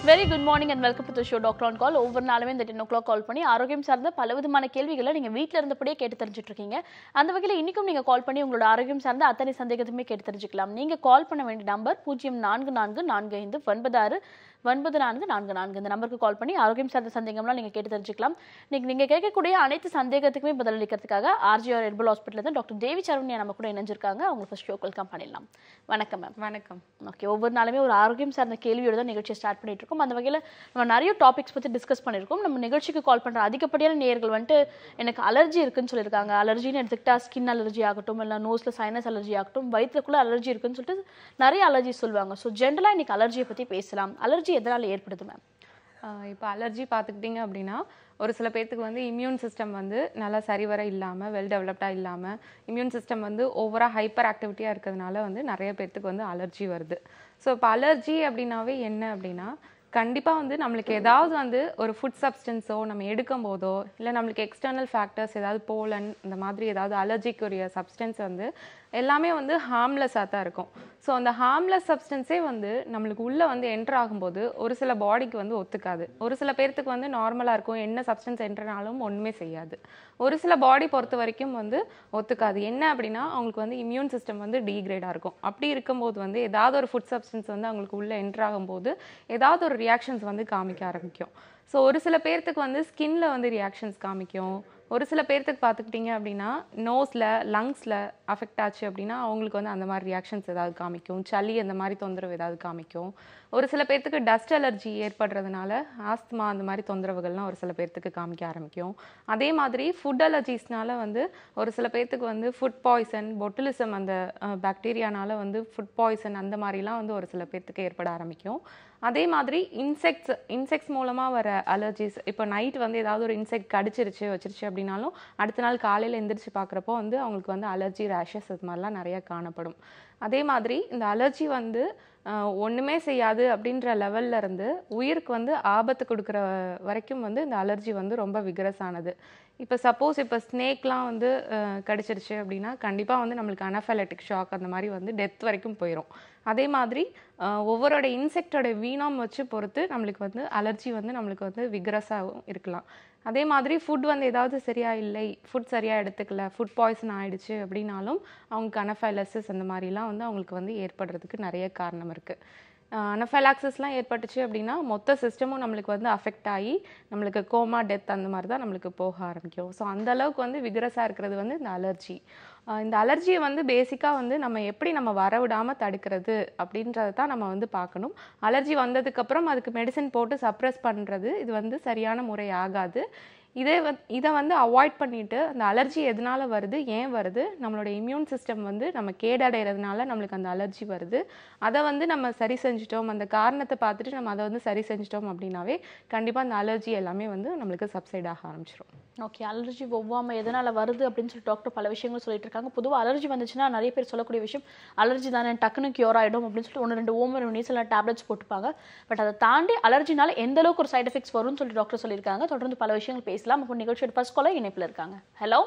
Very good morning and welcome to the show doctor on call ஒவ்வொரு நாளுமே இந்த ten ஓ clock கால் பண்ணி ஆரோக்கியம் சார்ந்த பல விதமான கேள்விகளை நீங்கள் வீட்டில் இருந்தபடியே கேட்டு தெரிஞ்சுட்டு இருக்கீங்க அந்த வகையில் இன்றைக்கும் நீங்கள் கால் பண்ணி உங்களோட ஆரோக்கியம் சார்ந்த அத்தனை சந்தேகத்தையுமே கேட்டு தெரிஞ்சுக்கலாம் நீங்கள் கால் பண்ண வேண்டிய நம்பர் பூஜ்ஜியம் நான்கு நான்கு நான்கு ஐந்து ஒன்பது ஆறு ஒன்பது நான்கு நான்கு நான்கு இந்த நம்பருக்கு கால் பண்ணி ஆரோக்கியம் சார்ந்த சந்தேகம்லாம் நீங்கள் கேட்டு தெரிஞ்சுக்கலாம் இன்னைக்கு நீங்கள் கேட்கக்கூடிய அனைத்து சந்தேகத்துக்குமே பதிலளிக்கிறதுக்காக RGR herbal hospital doctor Devi Saravaniya நம்ம கூட இணைஞ்சிருக்காங்க அவங்க ஃபர்ஸ்ட் ஷோ வெல்கம் பண்ணிடலாம் வணக்கம் மேம் வணக்கம் ஓகே ஒவ்வொரு நாளுமே ஒரு ஆரோக்கியம் சார்ந்த கேள்வியோட தான் நிகழ்ச்சியை ஸ்டார்ட் பண்ணிட்டு இருக்கோம் அந்த வகையில் நம்ம நிறைய டாபிக்ஸ் பற்றி டிஸ்கஸ் பண்ணியிருக்கோம் நம்ம நிகழ்ச்சிக்கு கால் பண்ணுற அதிகப்படியான நேயர்கள் வந்துட்டு எனக்கு அலர்ஜி இருக்குன்னு சொல்லியிருக்காங்க அலர்ஜின்னு எடுத்துக்கிட்டா ஸ்கின் அலர்ஜி ஆகட்டும் இல்லை நோஸில் சைனஸ் அலர்ஜி ஆகட்டும் வயிற்றுக்குள்ள அலர்ஜி இருக்குன்னு சொல்லிட்டு நிறைய அலர்ஜி சொல்லுவாங்க ஸோ ஜென்ரலாக இன்னைக்கு அலர்ஜியை பற்றி பேசலாம் அலர்ஜி எதனால் ஏற்படுது மேம் இப்போ அலர்ஜி பார்த்துக்கிட்டிங்க அப்படின்னா ஒரு சில பேர்த்துக்கு வந்து இம்யூன் சிஸ்டம் வந்து நல்லா சரிவர இல்லாமல் வெல் டெவலப்டாக இல்லாமல் இம்யூன் சிஸ்டம் வந்து ஓவராக ஹைப்பர் ஆக்டிவிட்டியாக இருக்கிறதுனால வந்து நிறைய பேர்த்துக்கு வந்து அலர்ஜி வருது ஸோ இப்போ அலர்ஜி அப்படின்னாவே என்ன அப்படின்னா கண்டிப்பாக வந்து நம்மளுக்கு ஏதாவது வந்து ஒரு ஃபுட் சப்ஸ்டன்ஸோ நம்ம எடுக்கும் போதோ இல்லை நம்மளுக்கு எக்ஸ்டர்னல் ஃபேக்டர்ஸ் ஏதாவது போலன் இந்த மாதிரி ஏதாவது அலர்ஜிக்குரிய சப்ஸ்டன்ஸ் வந்து எல்லாமே வந்து ஹார்ம்லெஸ்ஸாக தான் இருக்கும் ஸோ அந்த ஹார்ம்லெஸ் சப்ஸ்டன்ஸே வந்து நம்மளுக்கு உள்ளே வந்து என்டர் ஆகும்போது ஒரு சில பாடிக்கு வந்து ஒத்துக்காது ஒரு சில பேர்த்துக்கு வந்து நார்மலாக இருக்கும் என்ன சப்ஸ்டன்ஸ் என்ட்ரனாலும் ஒன்றுமே செய்யாது ஒரு சில பாடி பொறுத்த வரைக்கும் வந்து ஒத்துக்காது என்ன அப்படின்னா அவங்களுக்கு வந்து இம்யூன் சிஸ்டம் வந்து டீக்ரேடாக இருக்கும் அப்படி இருக்கும்போது வந்து ஏதாவது ஒரு ஃபுட் சப்ஸ்டன்ஸ் வந்து அவங்களுக்கு உள்ளே என்டர் ஆகும்போது ஏதாவது ஒரு ரியாக்ஷன்ஸ் வந்து காமிக்க ஆரம்பிக்கும் ஸோ ஒரு சில பேர்த்துக்கு வந்து ஸ்கின்ல வந்து ரியாக்ஷன்ஸ் காமிக்கும் ஒரு சில பேர்த்துக்கு பார்த்துக்கிட்டிங்க அப்படின்னா நோஸில் லங்ஸில் அஃபெக்ட் ஆச்சு அப்படின்னா அவங்களுக்கு வந்து அந்த மாதிரி ரியாக்ஷன்ஸ் ஏதாவது காமிக்கும் சளி அந்த மாதிரி தொந்தரவு ஏதாவது காமிக்கும் ஒரு சில பேர்த்துக்கு டஸ்ட் அலர்ஜி ஏற்படுறதுனால ஆஸ்துமா அந்த மாதிரி தொந்தரவுகள்லாம் ஒரு சில பேர்த்துக்கு காமிக்க ஆரம்பிக்கும் அதே மாதிரி ஃபுட் அலர்ஜிஸ்னால வந்து ஒரு சில பேர்த்துக்கு வந்து ஃபுட் பாய்சன் பொட்டுலிசம் அந்த பாக்டீரியானால வந்து ஃபுட் பாய்சன் அந்த மாதிரிலாம் வந்து ஒரு சில பேர்த்துக்கு ஏற்பட ஆரம்பிக்கும் அதே மாதிரி இன்செக்ட்ஸ் இன்செக்ட்ஸ் மூலமாக வர அலர்ஜிஸ் இப்போ நைட் வந்து ஏதாவது ஒரு இன்செக்ட் கடிச்சிருச்சு வச்சிருச்சு அப்படின்னாலும் அடுத்த நாள் காலையில் எந்திரிச்சு பார்க்குறப்போ வந்து அவங்களுக்கு வந்து அலர்ஜி ரேஷஸ் அது மாதிரிலாம் நிறைய காணப்படும் அதே மாதிரி இந்த அலர்ஜி வந்து ஆஹ், ஒண்ணுமே செய்யாது அப்படின்ற லெவல்ல இருந்து உயிருக்கு வந்து ஆபத்து கொடுக்குற வரைக்கும் வந்து இந்த அலர்ஜி வந்து ரொம்ப விகரஸ் ஆனது இப்போ சப்போஸ் இப்போ ஸ்னேக்லாம் வந்து ஆஹ், கடிச்சிருச்சு அப்படின்னா கண்டிப்பாக வந்து நம்மளுக்கு அனஃபலட்டிக் ஷாக் அந்த மாதிரி வந்து டெத் வரைக்கும் போயிடும் அதே மாதிரி ஆஹ், ஒவ்வொருடைய இன்செக்டோட வீணம் வச்சு பொறுத்து நம்மளுக்கு வந்து அலர்ஜி வந்து நம்மளுக்கு வந்து விகரஸாகவும் இருக்கலாம் அதே மாதிரி ஃபுட் வந்து ஏதாவது சரியா இல்லை ஃபுட் சரியா எடுத்துக்கல ஃபுட் பாய்சன் ஆயிடுச்சு அப்படின்னாலும் அவங்களுக்கு அனஃபைலசிஸ் அந்த மாதிரிலாம் வந்து அவங்களுக்கு வந்து ஏற்படுறதுக்கு நிறைய காரணம் இருக்கு அனஃபைலாக்சிஸ்லாம் ஏற்பட்டுச்சு அப்படின்னா மொத்த சிஸ்டமும் நம்மளுக்கு வந்து அஃபெக்ட் ஆகி நம்மளுக்கு கோமா டெத் அந்த மாதிரி தான் நம்மளுக்கு போக ஆரம்பிக்கும் ஸோ அந்த அளவுக்கு வந்து விகரஸாக இருக்கிறது வந்து இந்த அலர்ஜி இந்த அலர்ஜியை வந்து பேசிக்காக வந்து நம்ம எப்படி நம்ம வரவிடாமல் தடுக்கிறது அப்படின்றத தான் நம்ம வந்து பார்க்கணும் அலர்ஜி வந்ததுக்கப்புறம் அதுக்கு மெடிசன் போட்டு சப்ரஸ் பண்ணுறது இது வந்து சரியான முறை ஆகாது இதே வந் இதை வந்து அவாய்ட் பண்ணிட்டு அந்த அலர்ஜி எதனால வருது ஏன் வருது நம்மளோட இம்யூன் சிஸ்டம் வந்து நம்ம கேடடைகிறதுனால நம்மளுக்கு அந்த அலர்ஜி வருது அதை வந்து நம்ம சரி செஞ்சுட்டோம் அந்த காரணத்தை பார்த்துட்டு நம்ம அதை வந்து சரி செஞ்சுட்டோம் அப்படின்னாவே கண்டிப்பாக அந்த அலர்ஜி எல்லாமே வந்து நம்மளுக்கு சப்சைட் ஆக ஆரம்பிச்சிடும் ஓகே அலர்ஜி ஒவ்வாமை எதனால வருது அப்படின்னு சொல்லி டாக்டர் பல விஷயங்கள் சொல்லிட்டு இருக்காங்க பொதுவாக அலர்ஜி வந்துச்சுன்னா நிறைய பேர் சொல்லக்கூடிய விஷயம் அலர்ஜி தானே டக்குன்னு கியூர் ஆயிடும் அப்படின்னு சொல்லிட்டு ஒன்று ரெண்டு ஓம் ரெண்டு சில டேப்லெட்ஸ் போட்டுப்பாங்க பட் அதை தாண்டி அலர்ஜினால எந்த அளவுக்கு ஒரு சைடு எஃபெக்ட்ஸ் வரும்னு சொல்லி டாக்டர் சொல்லியிருக்காங்க தொடர்ந்து பல விஷயங்கள் பேசலாம் இப்போ நிகழ்ச்சியோட ஃபர்ஸ்ட் காலர் இணைப்பில் இருக்காங்க ஹலோ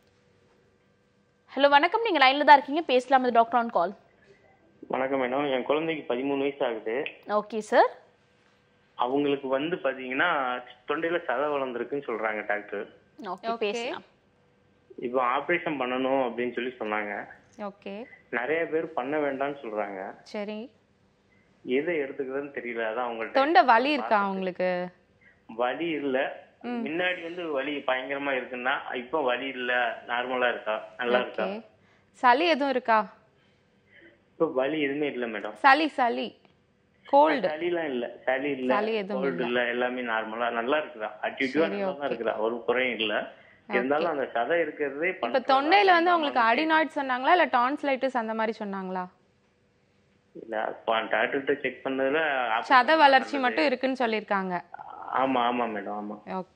ஹலோ வணக்கம் நீங்க லைன்ல தான் இருக்கீங்க பேசலாம் இது டாக்டர் ஆன் கால் வணக்கம் மேடம் என் குழந்தைக்கு பதிமூணு வயசு ஆகுது ஓகே சார் அவங்களுக்கு வந்து பாத்தீங்கன்னா தொண்டையில சதை வளர்ந்துருக்குன்னு சொல்றாங்க டாக்டர் ஓகே Okay. பேசலாம் இப்போ ஆபரேஷன் பண்ணணும் அப்படின்னு சொல்லி சொன்னாங்க ஓகே நிறைய பேர் பண்ண வேண்டாம்னு சொல்றாங்க சரி எதை எடுத்துக்கிறதுன்னு தெரியல அதான் அவங்கள்ட்ட தொண்டை வலி இருக்கா உங்களுக்கு வலி இல்ல முன்னாடி வந்து வலி பயங்கரமா இருக்குன்னா இப்போ வலி இல்ல நார்மலா இருக்கா நல்லா இருக்கா ஓகே சளி எதுவும் இருக்கா இப்போ வலி எதுவுமே இல்ல மேடம் சளி சளி கோல்டு சளிலாம் இல்ல சளி இல்ல சளி எதுவும் கோல்டு இல்ல எல்லாமே நார்மலா நல்லா இருக்குதா அட்டிடியூடா சரி, நல்லா தான் இருக்குதா ஒரு குறையும் இல்ல இருந்தாலும் அந்த சதை இருக்கிறதே இப்ப பண்ண தொண்டையில வந்து உங்களுக்கு அடினாய்ட் சொன்னாங்களா இல்ல டான்ஸ்லைட்டிஸ் அந்த மாதிரி சொன்னாங்களா இல்ல டாக்டர்கிட்ட செக் பண்ணதுல சத வளர்ச்சி மட்டும் இருக்குன்னு சொல்லியிருக்காங்க ஆமா ஆமா மேடம் ஆமா ஓகே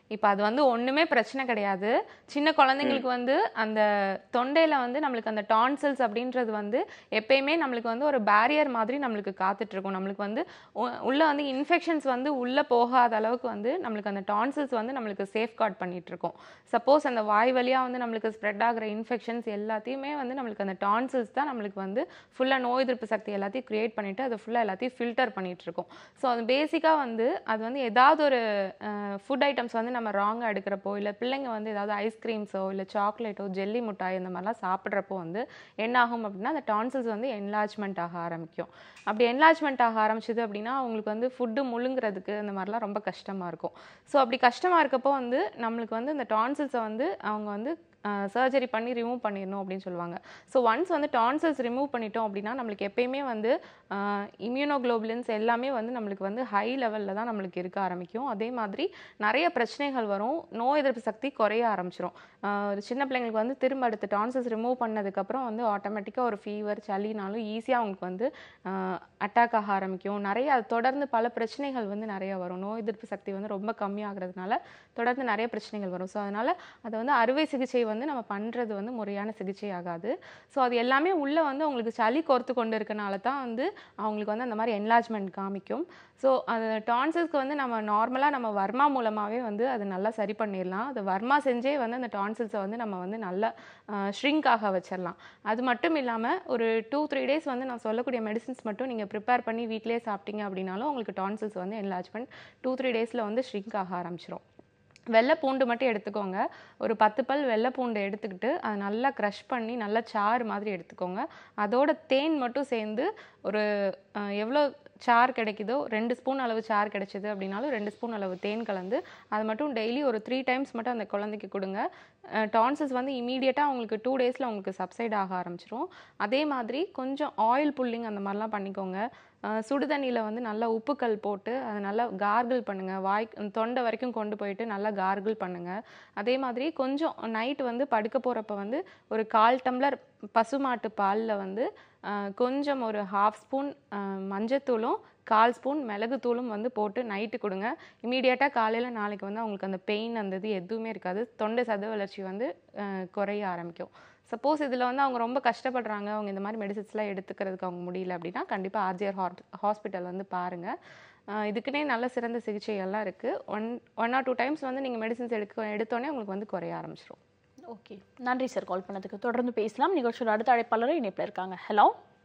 இப்போ அது வந்து ஒண்ணுமே பிரச்சனை கிடையாது சின்ன குழந்தைங்களுக்கு வந்து அந்த தொண்டையில வந்து நம்மளுக்கு அந்த டான்சில்ஸ் அப்படின்றது வந்து எப்பயுமே நம்மளுக்கு வந்து ஒரு பேரியர் மாதிரி நம்மளுக்கு காத்துட்டு இருக்கும் நம்மளுக்கு வந்து உ- உள்ள வந்து இன்ஃபெக்ஷன்ஸ் வந்து உள்ள போகாத அளவுக்கு வந்து நம்மளுக்கு அந்த டான்சில்ஸ் வந்து நம்மளுக்கு சேஃப் கார்ட் பண்ணிட்டு இருக்கும் சப்போஸ் அந்த வாய் வழியா வந்து நம்மளுக்கு ஸ்ப்ரெட் ஆகுற இன்ஃபெக்ஷன்ஸ் எல்லாத்தையுமே வந்து நம்மளுக்கு அந்த டான்சில்ஸ் தான் நம்மளுக்கு வந்து ஃபுல்லா நோய் எதிர்ப்பு சக்தி எல்லாத்தையும் கிரியேட் பண்ணிட்டு அது ஃபுல்லா எல்லாத்தையும் ஃபில்டர் பண்ணிட்டு இருக்கும் ஸோ அது பேசிக்கா வந்து அது வந்து ஏதாவது ஒரு ஃபுட் ஐட்டம்ஸ் வந்து நம்ம ராங்காக எடுக்கிறப்போ இல்லை பிள்ளைங்க வந்து ஏதாவது ஐஸ்கிரீம்ஸோ இல்லை சாக்லேட்டோ ஜெல்லி மிட்டாய் இந்த மாதிரிலாம் சாப்பிட்றப்போ வந்து என்ன ஆகும் அப்படின்னா அந்த டான்சில்ஸ் வந்து என்லார்ஜ்மெண்ட் ஆக ஆரம்பிக்கும் அப்படி என்லார்ஜ்மெண்ட் ஆக ஆரம்பிச்சது அப்படின்னா அவங்களுக்கு வந்து ஃபுட்டு முழுங்குறதுக்கு அந்த மாதிரிலாம் ரொம்ப கஷ்டமாக இருக்கும் ஸோ அப்படி கஷ்டமாக இருக்கப்போ வந்து நம்மளுக்கு வந்து இந்த டான்சில்ஸை வந்து அவங்க வந்து சர்ஜரி பண்ணி ரிமூவ் பண்ணிடணும் அப்படின்னு சொல்லுவாங்க ஸோ ஒன்ஸ் வந்து டான்சில்ஸ் ரிமூவ் பண்ணிட்டோம் அப்படின்னா நம்மளுக்கு எப்பயுமே வந்து இம்யூனோக்ளோபுலின்ஸ் எல்லாமே வந்து நம்மளுக்கு வந்து ஹை லெவலில் தான் நம்மளுக்கு இருக்க ஆரம்பிக்கும் அதே மாதிரி நிறைய பிரச்சனைகள் வரும் நோய் எதிர்ப்பு சக்தி குறைய ஆரம்பிச்சிரும் ஆஹ் ஒரு சின்ன பிள்ளைங்களுக்கு வந்து திரும்ப அடுத்து டான்சில்ஸ் ரிமூவ் பண்ணதுக்கப்புறம் வந்து ஆட்டோமேட்டிக்காக ஒரு ஃபீவர் சளினாலும் ஈஸியாக அவங்களுக்கு வந்து அட்டாக் ஆக ஆரம்பிக்கும் நிறைய அது தொடர்ந்து பல பிரச்சனைகள் வந்து நிறைய வரும் நோய் எதிர்ப்பு சக்தி வந்து ரொம்ப கம்மியாகிறதுனால தொடர்ந்து நிறைய பிரச்சனைகள் வரும் ஸோ அதனால அதை வந்து அறுவை சிகிச்சை வந்து நம்ம பண்ணுறது வந்து முறையான சிகிச்சை ஆகாது ஸோ அது எல்லாமே உள்ளே வந்து அவங்களுக்கு சளி கோர்த்து கொண்டு இருக்கனால தான் வந்து அவங்களுக்கு வந்து அந்த மாதிரி என்லார்ஜ்மெண்ட் காமிக்கும் ஸோ அது டான்சில்ஸ்க்கு வந்து நம்ம நார்மலாக நம்ம வர்மா மூலமாகவே வந்து அது நல்லா சரி பண்ணிடலாம் அது வர்மா செஞ்சே வந்து அந்த டான்சில்ஸை வந்து நம்ம வந்து நல்லா ஷ்ரிங்க் ஆக வச்சிடலாம் அது மட்டும் இல்லாமல் ஒரு டூ த்ரீ டேஸ் வந்து நான் சொல்லக்கூடிய மெடிசின்ஸ் மட்டும் நீங்கள் ப்ரிப்பேர் பண்ணி வீட்டிலேயே சாப்பிட்டீங்க அப்படின்னாலும் உங்களுக்கு டான்சில்ஸ் வந்து என்லார்ஜ்மெண்ட் டூ த்ரீ டேஸில் வந்து ஷ்ரிங்க் ஆக ஆரம்பிச்சிரும் வெள்ளை பூண்டு மட்டும் எடுத்துக்கோங்க ஒரு பத்து பல் வெள்ளை பூண்டு எடுத்துக்கிட்டு அதை நல்லா க்ரஷ் பண்ணி நல்லா சாறு மாதிரி எடுத்துக்கோங்க அதோட தேன் மட்டும் சேர்ந்து ஒரு அஹ், எவ்வளோ சார் கிடைக்குதோ ரெண்டு ஸ்பூன் அளவு சார் கிடைச்சது அப்படின்னாலும் ரெண்டு ஸ்பூன் அளவு தேன் கலந்து அது மட்டும் டெய்லி ஒரு த்ரீ டைம்ஸ் மட்டும் அந்த குழந்தைக்கு கொடுங்க டான்சஸ் வந்து இமீடியட்டாக உங்களுக்கு டூ டேஸில் உங்களுக்கு சப்சைட் ஆக ஆரம்பிச்சிரும் அதே மாதிரி கொஞ்சம் ஆயில் புல்லிங் அந்த மாதிரிலாம் பண்ணிக்கோங்க அஹ் சுடுதண்ணியில் வந்து நல்லா உப்புக்கல் போட்டு அதை நல்லா கார்கிள் பண்ணுங்கள் வாய் தொண்டை வரைக்கும் கொண்டு போயிட்டு நல்லா கார்கிள் பண்ணுங்கள் அதே மாதிரி கொஞ்சம் நைட் வந்து படுக்க போகிறப்ப வந்து ஒரு கால் டம்ளர் பசுமாட்டு பாலில் வந்து அஹ் கொஞ்சம் ஒரு ஹாஃப் ஸ்பூன் மஞ்சத்தூளும் கால் ஸ்பூன் மிளகுத்தூளும் வந்து போட்டு நைட்டு கொடுங்க இமீடியட்டாக காலையில் நாளைக்கு வந்து அவங்களுக்கு அந்த பெயின் அந்த இது எதுவுமே இருக்காது தொண்டை சத வளர்ச்சி வந்து அஹ் குறைய ஆரம்பிக்கும் சப்போஸ் இதில் வந்து அவங்க ரொம்ப கஷ்டப்படுறாங்க அவங்க இந்த மாதிரி மெடிசின்ஸ்லாம் எடுத்துக்கிறதுக்கு அவங்க முடியல அப்படின்னா கண்டிப்பாக ஆர்ஜிஆர் ஹாஸ்பிட்டல் வந்து பாருங்கள் இதுக்குன்னே நல்ல சிறந்த சிகிச்சை எல்லாம் இருக்குது one one or two times வந்து நீங்கள் மெடிசின்ஸ் எடுக்க எடுத்தோடனே உங்களுக்கு வந்து குறைய ஆரம்பிச்சிரும் ஓகே நன்றி சார் கால் பண்ணதுக்கு தொடர்ந்து பேசலாம் நிகழ்ச்சியோட அடுத்த அழைப்பாளர் இணைப்பில் இருக்காங்க ஹலோ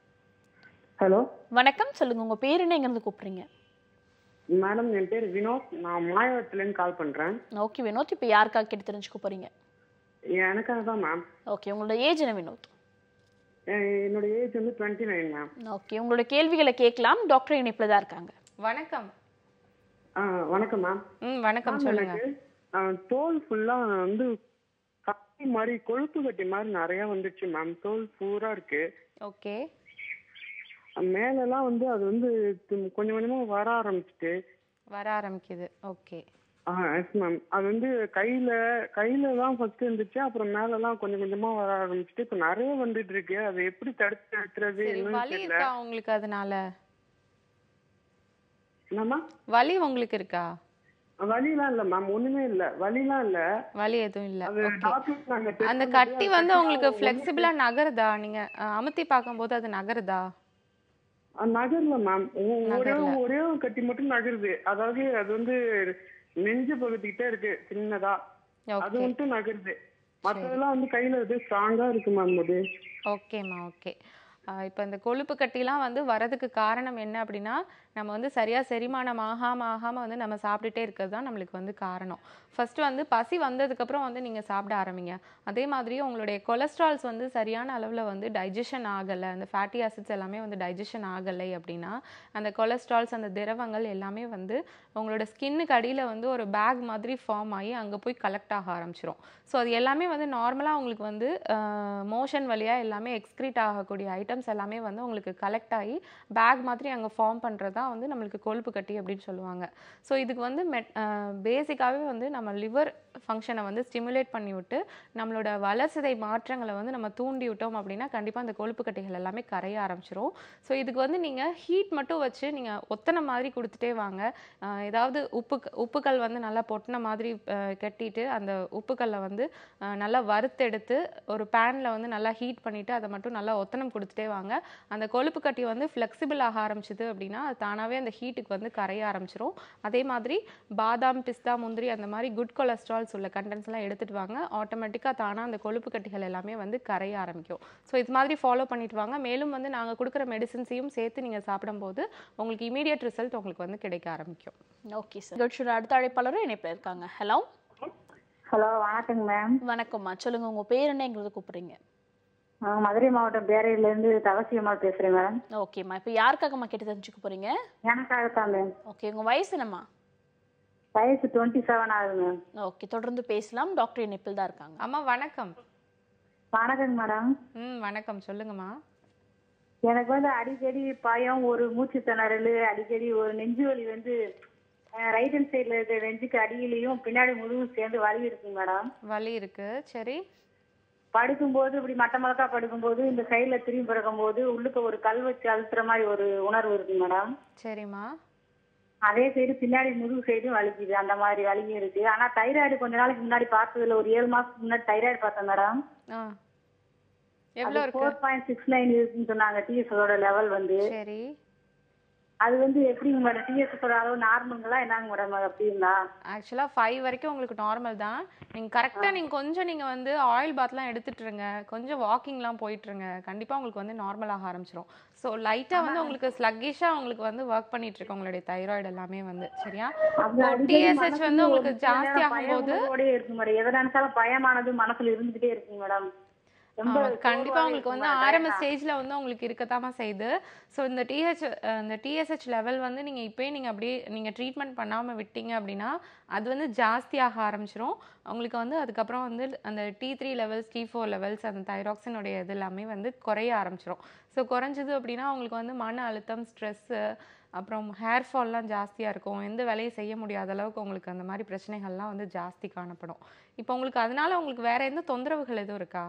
ஹலோ வணக்கம் சொல்லுங்க உங்க பேர் என்ன எங்கேருந்து கூப்பிடுறீங்க மேடம் என் பேர் வினோத் நான் மாயவரத்துலேருந்து கால் பண்ணுறேன் ஓகே வினோத் இப்போ யாருக்காக கேட்டு தெரிஞ்சுக்க போறீங்க எனக்காக தான் மேம் ஓகே உங்களோட ஏஜ் என்ன வினோத் என்னோட ஏஜ் வந்து டுவெண்ட்டி நைன் மேம் ஓகே உங்களோட கேள்விகளை கேட்கலாம் டாக்டர் இணைப்பில் தான் இருக்காங்க வணக்கம் வணக்கம் மேம் ம் வணக்கம் சொல்லுங்க எனக்கு ஆ, தோல் ஃபுல்லாக வந்து கட்டி மாதிரி கொழுப்பு கட்டி மாதிரி நிறைய வந்துருச்சு மேம் தோல் பூரா இருக்கு ஓகே மேலெல்லாம் வந்து அது வந்து து- கொஞ்சம் கொஞ்சமாக வர ஆரம்பிச்சிட்டு வர ஆரம்பிக்குது ஓகே ஆ எஸ் மேம் அது வந்து கையில கையில தான் ஃபர்ஸ்ட் இருந்துச்சு அப்புறம் மேலெல்லாம் கொஞ்சம் கொஞ்சமா வர ஆரம்பிச்சிட்டு இப்போ நிறைய வந்துட்டு இருக்கு அது எப்படி தடுத்து நிறுத்துறது சரி என்னன்னு வலி தெரியல இருக்கா உங்களுக்கு அதனால என்னம்மா வலி உங்களுக்கு இருக்கா வலிலாம் இல்ல மேம் ஒண்ணுமே இல்ல வலிலாம் இல்ல வலி எதுவும் இல்ல அது ஓகே டாக்டர் நாங்க check அந்த பண்ணும்போது கட்டி அது வந்து கட்டி உங்களுக்கு ஒண்ணுமே ஃப்ளெக்சிபிளா நகருதா நீங்க அஹ், அமுத்தி பார்க்கும்போது அது நகருதா அது நகரல மேம் ஒரே நகரல. ஒரே ஒரு கட்டி மட்டும் நகருது அதாவது அது வந்து நெஞ்சு பகுதிக்கிட்டே இருக்கு சின்னதா அது ஓகே மட்டும் நகருது மத்ததெல்லாம் வந்து கையில இது ஸ்ட்ராங்கா இருக்கு மேம் அது ஓகேம்மா ஓகே இப்போ இந்த கொழுப்பு கட்டிலாம் வந்து வரதுக்கு காரணம் என்ன அப்படின்னா நம்ம வந்து சரியாக செரிமானம் ஆகாமல் ஆகாமல் வந்து நம்ம சாப்பிட்டுட்டே இருக்கிறது தான் நம்மளுக்கு வந்து காரணம் ஃபஸ்ட்டு வந்து பசி வந்ததுக்கப்புறம் வந்து நீங்கள் சாப்பிட ஆரம்பிங்க அதே மாதிரி உங்களுடைய கொலஸ்ட்ரால்ஸ் வந்து சரியான அளவில் வந்து டைஜஷன் ஆகலை அந்த ஃபேட்டி ஆசிட்ஸ் எல்லாமே வந்து டைஜஷன் ஆகலை அப்படின்னா அந்த கொலஸ்ட்ரால்ஸ் அந்த திரவங்கள் எல்லாமே வந்து உங்களோட ஸ்கின்னுக்கு அடியில் வந்து ஒரு பேக் மாதிரி ஃபார்ம் ஆகி அங்கே போய் கலெக்ட் ஆக ஆரம்பிச்சிரும் ஸோ அது எல்லாமே வந்து நார்மலாக உங்களுக்கு வந்து மோஷன் வழியாக எல்லாமே எக்ஸ்க்ரீட் ஆகக்கூடிய ஐட்டம்ஸ் எல்லாமே வந்து உங்களுக்கு கலெக்ட் ஆகி பேக் மாதிரி அங்கே ஃபார்ம் பண்ணுறது தான் தான் வந்து நம்மளுக்கு கொழுப்பு கட்டி அப்படின்னு சொல்லுவாங்க ஸோ இதுக்கு வந்து மெட் பேசிக்காகவே வந்து நம்ம லிவர் ஃபங்க்ஷனை வந்து ஸ்டிமுலேட் பண்ணி விட்டு நம்மளோட வளர்சிதை மாற்றங்களை வந்து நம்ம தூண்டி விட்டோம் அப்படின்னா கண்டிப்பாக அந்த கொழுப்பு கட்டிகள் எல்லாமே கரைய ஆரம்பிச்சிரும் ஸோ இதுக்கு வந்து நீங்கள் ஹீட் மட்டும் வச்சு நீங்கள் ஒத்தனை மாதிரி கொடுத்துட்டே வாங்க ஆஹ் ஏதாவது உப்பு உப்புக்கல் வந்து நல்லா பொட்டின மாதிரி ஆஹ் கட்டிட்டு அந்த உப்புக்கல்லை வந்து ஆஹ் நல்லா வறுத்தெடுத்து ஒரு பேனில் வந்து நல்லா ஹீட் பண்ணிவிட்டு அதை மட்டும் நல்லா ஒத்தனம் கொடுத்துட்டே வாங்க அந்த கொழுப்பு கட்டி வந்து ஃப்ளெக்சிபிள் ஆக ஆரம்பிச்சுது அப்படின்னா அது தானாகவே அந்த ஹீட்டுக்கு வந்து கரைய ஆரம்பிச்சிரும் அதே மாதிரி பாதாம் பிஸ்தா முந்திரி அந்த மாதிரி குட் கொலஸ்ட்ரால்ஸ் உள்ள கண்டென்ட்ஸ் எல்லாம் எடுத்துட்டு வாங்க ஆட்டோமேட்டிக்காக தானாக அந்த கொழுப்பு கட்டிகள் எல்லாமே வந்து கரைய ஆரம்பிக்கும் ஸோ இது மாதிரி ஃபாலோ பண்ணிட்டு வாங்க மேலும் வந்து நாங்கள் கொடுக்குற மெடிசின்ஸையும் சேர்த்து நீங்கள் சாப்பிடும்போது உங்களுக்கு இமீடியட் ரிசல்ட் உங்களுக்கு வந்து கிடைக்க ஆரம்பிக்கும் ஓகே சார் நிகழ்ச்சியோட அடுத்த அழைப்பாளரும் இணைப்பில் இருக்காங்க ஹலோ ஹலோ வணக்கங்க மேம் வணக்கம்மா சொல்லுங்க உங்க பேர் என்னங்கிறது கூப்பிடுறீங்க நான் மதுரை மாவட்டம் பேரையிலேருந்து தவசியம்மாள் பேசுகிறேன் மேம் ஓகேம்மா இப்போ யாருக்காகம்மா கேட்டு தெரிஞ்சுக்க போறீங்க எனக்காகத்தான் மேம் ஓகே உங்க வயசு என்னம்மா வயசு டுவெண்ட்டி செவன் ஆகுது மேம் ஓகே தொடர்ந்து பேசலாம் டாக்டர் இணைப்பில் தான் இருக்காங்க அம்மா வணக்கம் வணக்கங்க மேடம் ம் வணக்கம் சொல்லுங்கம்மா எனக்கு வந்து அடிக்கடி பயம் ஒரு மூச்சு திணறல் அடிக்கடி ஒரு நெஞ்சு வலி வந்து ரைட் ஹேண்ட் சைடில் இருக்கிற நெஞ்சுக்கு அடியிலையும் பின்னாடி முதுகும் சேர்ந்து வலி இருக்குங்க மேடம் வலி இருக்கு சரி படுக்கும்போது இப்படி மட்ட மலக்கா படுக்கும்போது இந்த சைடில் திரும்பி படுக்கும்போது உள்ளுக்க ஒரு கல் வச்சு அழுத்துற மாதிரி ஒரு உணர்வு இருக்குங்க மேடம் சரிம்மா அதே சைடு பின்னாடி முதுகு சைடும் வலிக்குது அந்த மாதிரி வலியும் இருக்கு ஆனா தைராய்டு கொஞ்ச நாளைக்கு முன்னாடி பார்த்ததுல ஒரு ஏழு மாசத்துக்கு முன்னாடி தைராய்டு பார்த்தேன் மேடம் ஆ எவ்வளோ இருக்கு ஃபோர் பாயிண்ட் சிக்ஸ் நைன் இருக்குன்னு சொன்னாங்க டிஎஸ்ஓட லெவல் வந்து சரி அது வந்து எப்படிங்க மேடம் டிஎஸ்ஓட அளவு நார்மலுங்களா என்னங்க மேடம் அது அப்படிங்களா ஆக்சுவலாக ஃபைவ் வரைக்கும் உங்களுக்கு நார்மல் தான் நீங்கள் கரெக்டாக நீங்கள் கொஞ்சம் நீங்கள் வந்து ஆயில் பாத்லாம் எடுத்துட்டுருங்க கொஞ்சம் வாக்கிங்லாம் போயிட்டுருங்க கண்டிப்பாக உங்களுக்கு வந்து நார்மல் ஆக ஆரம்பிச்சிரும் ஸோ லைட்டாக வந்து உங்களுக்கு ஸ்லக்கிஷாக உங்களுக்கு வந்து ஒர்க் பண்ணிட்டு இருக்கு உங்களுடைய தைராய்டு எல்லாமே வந்து சரியா அது அடிக்கடி டிஎஸ்ஹெச் வந்து மனசுல உங்களுக்கு ஒரு சில ஜாஸ்தி நேரம் ஆகும்போது பயத்தோடயே இருக்கு மேடம் எதை நினைச்சாலும் பயமானது மனசுல இருந்துகிட்டே இருக்குங்க மேடம் ரொம்ப ஆமா, கண்டிப்பா சோர்வாவே உங்களுக்கு வந்து இருக்குங்க ஆரம்ப madam. ஸ்டேஜ்ல வந்து உங்களுக்கு இருக்கத்தாமா செய்யுது ஸோ இந்த டிஹெச் இந்த டிஎஸ்ஹெச் லெவல் வந்து நீங்க இப்பயே நீங்க அப்படியே நீங்க ட்ரீட்மெண்ட் பண்ணாம விட்டீங்க அப்படின்னா அது வந்து ஜாஸ்தியாக ஆரம்பிச்சிரும் உங்களுக்கு வந்து அதுக்கப்புறம் வந்து அந்த T three levels T four levels அந்த தைராக்சினுடைய இது எல்லாமே வந்து குறைய ஆரம்பிச்சிரும் ஸோ குறைஞ்சது அப்படின்னா உங்களுக்கு வந்து மன அழுத்தம் ஸ்ட்ரெஸ்ஸு அப்புறம் ஹேர் ஃபால்லாம் ஜாஸ்தியாக இருக்கும் எந்த வேலையும் செய்ய முடியாத அளவுக்கு உங்களுக்கு அந்த மாதிரி பிரச்சனைகள்லாம் வந்து ஜாஸ்தி காணப்படும் இப்போ உங்களுக்கு அதனால உங்களுக்கு வேற எந்த தொந்தரவுகள் எதுவும் இருக்கா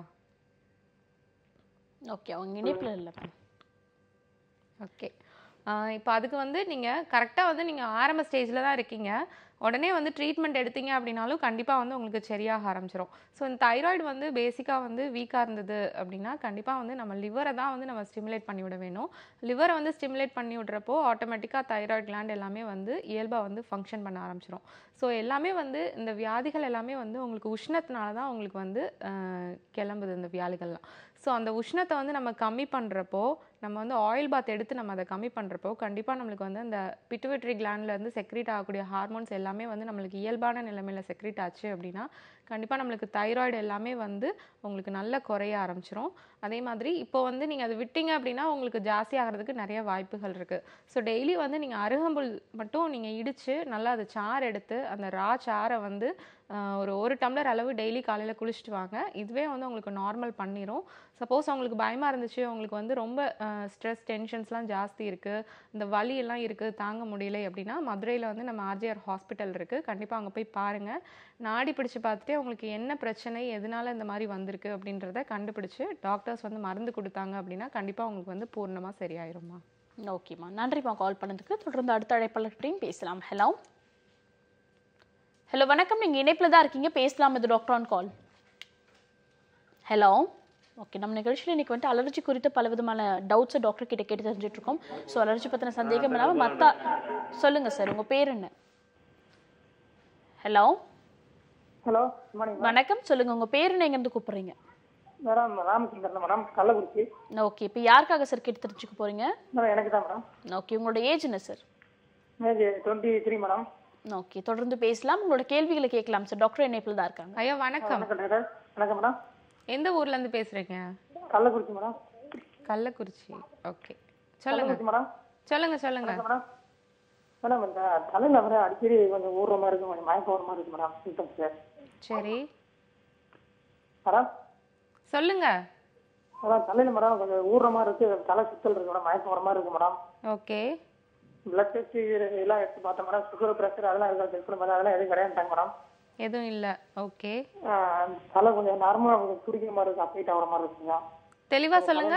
ஓகே அவங்க இணைப்பில் இல்லை மேம் ஓகே இப்போ அதுக்கு வந்து நீங்கள் கரெக்டாக வந்து நீங்கள் ஆரம்ப ஸ்டேஜில் தான் இருக்கீங்க உடனே வந்து ட்ரீட்மெண்ட் எடுத்தீங்க அப்படின்னாலும் கண்டிப்பாக வந்து உங்களுக்கு சரியாக ஆரம்பிச்சிரும் ஸோ இந்த தைராய்டு வந்து பேசிக்காக வந்து வீக்காக இருந்தது அப்படின்னா கண்டிப்பாக வந்து நம்ம லிவரை தான் வந்து நம்ம ஸ்டிமுலேட் பண்ணி விட வேணும் லிவரை வந்து ஸ்டிமுலேட் பண்ணி விடுறப்போ ஆட்டோமேட்டிக்காக தைராய்டு gland எல்லாமே வந்து இயல்பாக வந்து ஃபங்க்ஷன் பண்ண ஆரம்பிச்சிரும் ஸோ எல்லாமே வந்து இந்த வியாதிகள் எல்லாமே வந்து உங்களுக்கு உஷ்ணத்தினால தான் உங்களுக்கு வந்து அஹ், கிளம்புது இந்த வியாதிகள்லாம் ஸோ அந்த உஷ்ணத்தை வந்து நம்ம கம்மி பண்ணுறப்போ நம்ம வந்து ஆயில் பாத் எடுத்து நம்ம அதை கம்மி பண்ணுறப்போ கண்டிப்பாக நம்மளுக்கு வந்து அந்த பிட்டுவிட்ரி இருந்து செக்ரீட் ஆகக்கூடிய ஹார்மோன்ஸ் எல்லாமே வந்து நம்மளுக்கு இயல்பான நிலைமையில் செக்ரீட் ஆச்சு அப்படின்னா கண்டிப்பாக நம்மளுக்கு தைராய்டு எல்லாமே வந்து உங்களுக்கு நல்ல குறைய ஆரம்பிச்சிரும் அதே மாதிரி இப்போ வந்து நீங்கள் அதை விட்டீங்க அப்படின்னா உங்களுக்கு ஜாஸ்தி ஆகிறதுக்கு நிறைய வாய்ப்புகள் இருக்குது ஸோ டெய்லி வந்து நீங்கள் அருகம்புல் மட்டும் நீங்கள் இடித்து நல்லா அதை சாறு எடுத்து அந்த ரா சாறை வந்து ஆஹ், ஒரு ஒரு டம்ளர் அளவு டெய்லி காலையில் குளிச்சுட்டு வாங்க இதுவே வந்து உங்களுக்கு நார்மல் பண்ணிரும் சப்போஸ் உங்களுக்கு பயமாக இருந்துச்சு உங்களுக்கு வந்து ரொம்ப ஸ்ட்ரெஸ் டென்ஷன்ஸ்லாம் ஜாஸ்தி இருக்குது இந்த வலி எல்லாம் இருக்குது தாங்க முடியல அப்படின்னா மதுரையில் வந்து நம்ம ஆர்ஜிஆர் ஹாஸ்பிட்டல் இருக்குது கண்டிப்பாக அங்கே போய் பாருங்கள் நாடி பிடிச்சு பார்த்துட்டு உங்களுக்கு என்ன பிரச்சனை எதனால இந்த மாதிரி வந்திருக்கு அப்படின்றத கண்டுபிடிச்சு டாக்டர்ஸ் வந்து மருந்து கொடுத்தாங்க அப்படின்னா கண்டிப்பாக உங்களுக்கு வந்து பூர்ணமாக சரியாயிரும்மா ஓகேம்மா நன்றிம்மா கால் பண்ணதுக்கு தொடர்ந்து அடுத்த அழைப்பாளர்கிட்டையும் பேசலாம் ஹலோ ஹலோ வணக்கம் நீங்கள் இணைப்பில் தான் இருக்கீங்க பேசலாம் இது doctor on call hello okay நம்ம நிகழ்ச்சியில் இன்னைக்கு வந்துட்டு அலர்ஜி குறித்த பல விதமான டவுட்ஸை டாக்டர் கிட்ட கேட்டு தெரிஞ்சுட்டு இருக்கோம் ஸோ அலர்ஜி பற்றின சந்தேகம் இல்லாமல் மற்ற சொல்லுங்க சார் உங்கள் பேர் என்ன ஹலோ ஹலோ மார்னிங் வணக்கம் சொல்லுங்க உங்கள் பேர் என்ன எங்கேருந்து கூப்பிடுறீங்க madam Ramachandran madam Kallakurichi okay இப்போ யாருக்காக சார் கேட்டு தெரிஞ்சுக்க போறீங்க மேடம் எனக்கு தான் மேடம் ஓகே உங்களோட ஏஜ் என்ன sir age twenty three madam okay தொடர்ந்து பேசலாம் உங்களோட கேள்விகளை கேட்கலாம் சார் டாக்டர் இணைப்பில் தான் இருக்காங்க ஐயா வணக்கம் வணக்கம் டாக்டர் வணக்கம் மேடம் எந்த ஊர்லேருந்து பேசுகிறீங்க கள்ளக்குறிச்சி மேடம் கள்ளக்குறிச்சி ஓகே சொல்லுங்க கள்ளக்குறிச்சி மேடம் சொல்லுங்க சொல்லுங்க வணக்கம் மேடம் மேடம் இந்த தலையில் வர அடிக்கடி கொஞ்சம் ஊறுற மாதிரி இருக்கும் கொஞ்சம் மயக்கம் வர மாதிரி இருக்கு மேடம் சிம்டம்ஸ் சரி மேடம் சொல்லுங்க அதான் தலையில் மேடம் கொஞ்சம் ஊறுற மாதிரி இருக்கு தலை சுத்தல் இருக்கு மேடம் மயக்கம் வர மாதிரி இருக்கு மேடம் ஓகே பிளட் டெஸ்ட் எல்லாம் எடுத்து பார்த்தேன் மேடம் சுகர் ப்ரெஷர் அதெல்லாம் இருக்கா செக் பண்ணி பார்த்தா அதெல்லாம் எதுவும் கிடையாதுட்டாங்க மேடம் எதுவும் இல்லை ஓகே ஆஹ் தலை கொஞ்சம் நார்மலாக கொஞ்சம் துடிக்கிற மாதிரி இருக்கு அப்டேட் ஆகிற மாதிரி இருக்குங்க தெளிவா சொல்லுங்க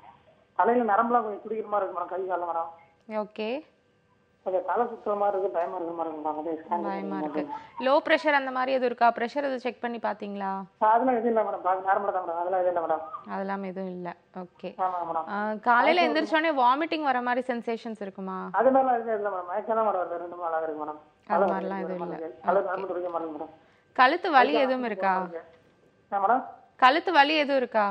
தலையில நரம்புலாம் கொஞ்சம் துடிக்கிற மாதிரி இருக்கு மேடம் கை காலில் மேடம் ஓகே கொஞ்சம் தலை சுத்துற மாதிரி இருக்கு பயமா இருக்கிற மாதிரி இருக்கு மேடம் அதே ஸ்கேன் பயமா இருக்கு லோ ப்ரெஷர் அந்த மாதிரி எதுவும் இருக்கா ப்ரெஷர் எதுவும் செக் பண்ணி பார்த்தீங்களா அதெல்லாம் எதுவும் இல்லை மேடம் நார்மலாக தான் மேடம் அதெல்லாம் எதுவும் இல்லை மேடம் அதெல்லாம் எதுவும் இல்லை ஓகே ஆமாம் மேடம் காலையில எந்திரிச்சோடனே வாமிட்டிங் வர மாதிரி சென்சேஷன்ஸ் இருக்குமா அது மாதிரிலாம் எதுவும் இல்லை மேடம் மயக்கம் தான் மேடம் வருது ரெண்டு மூணு நாளாக இருக்கு மேடம் அது மாதிரிலாம் எதுவும் இல்லை தலை நரம்பு துடிக்கிற மாதிரி இருக்கு மேடம் கழுத்து வலி எதுவும் இருக்கா ஆ மேடம் கழுத்து வலி எதுவும் இருக்கா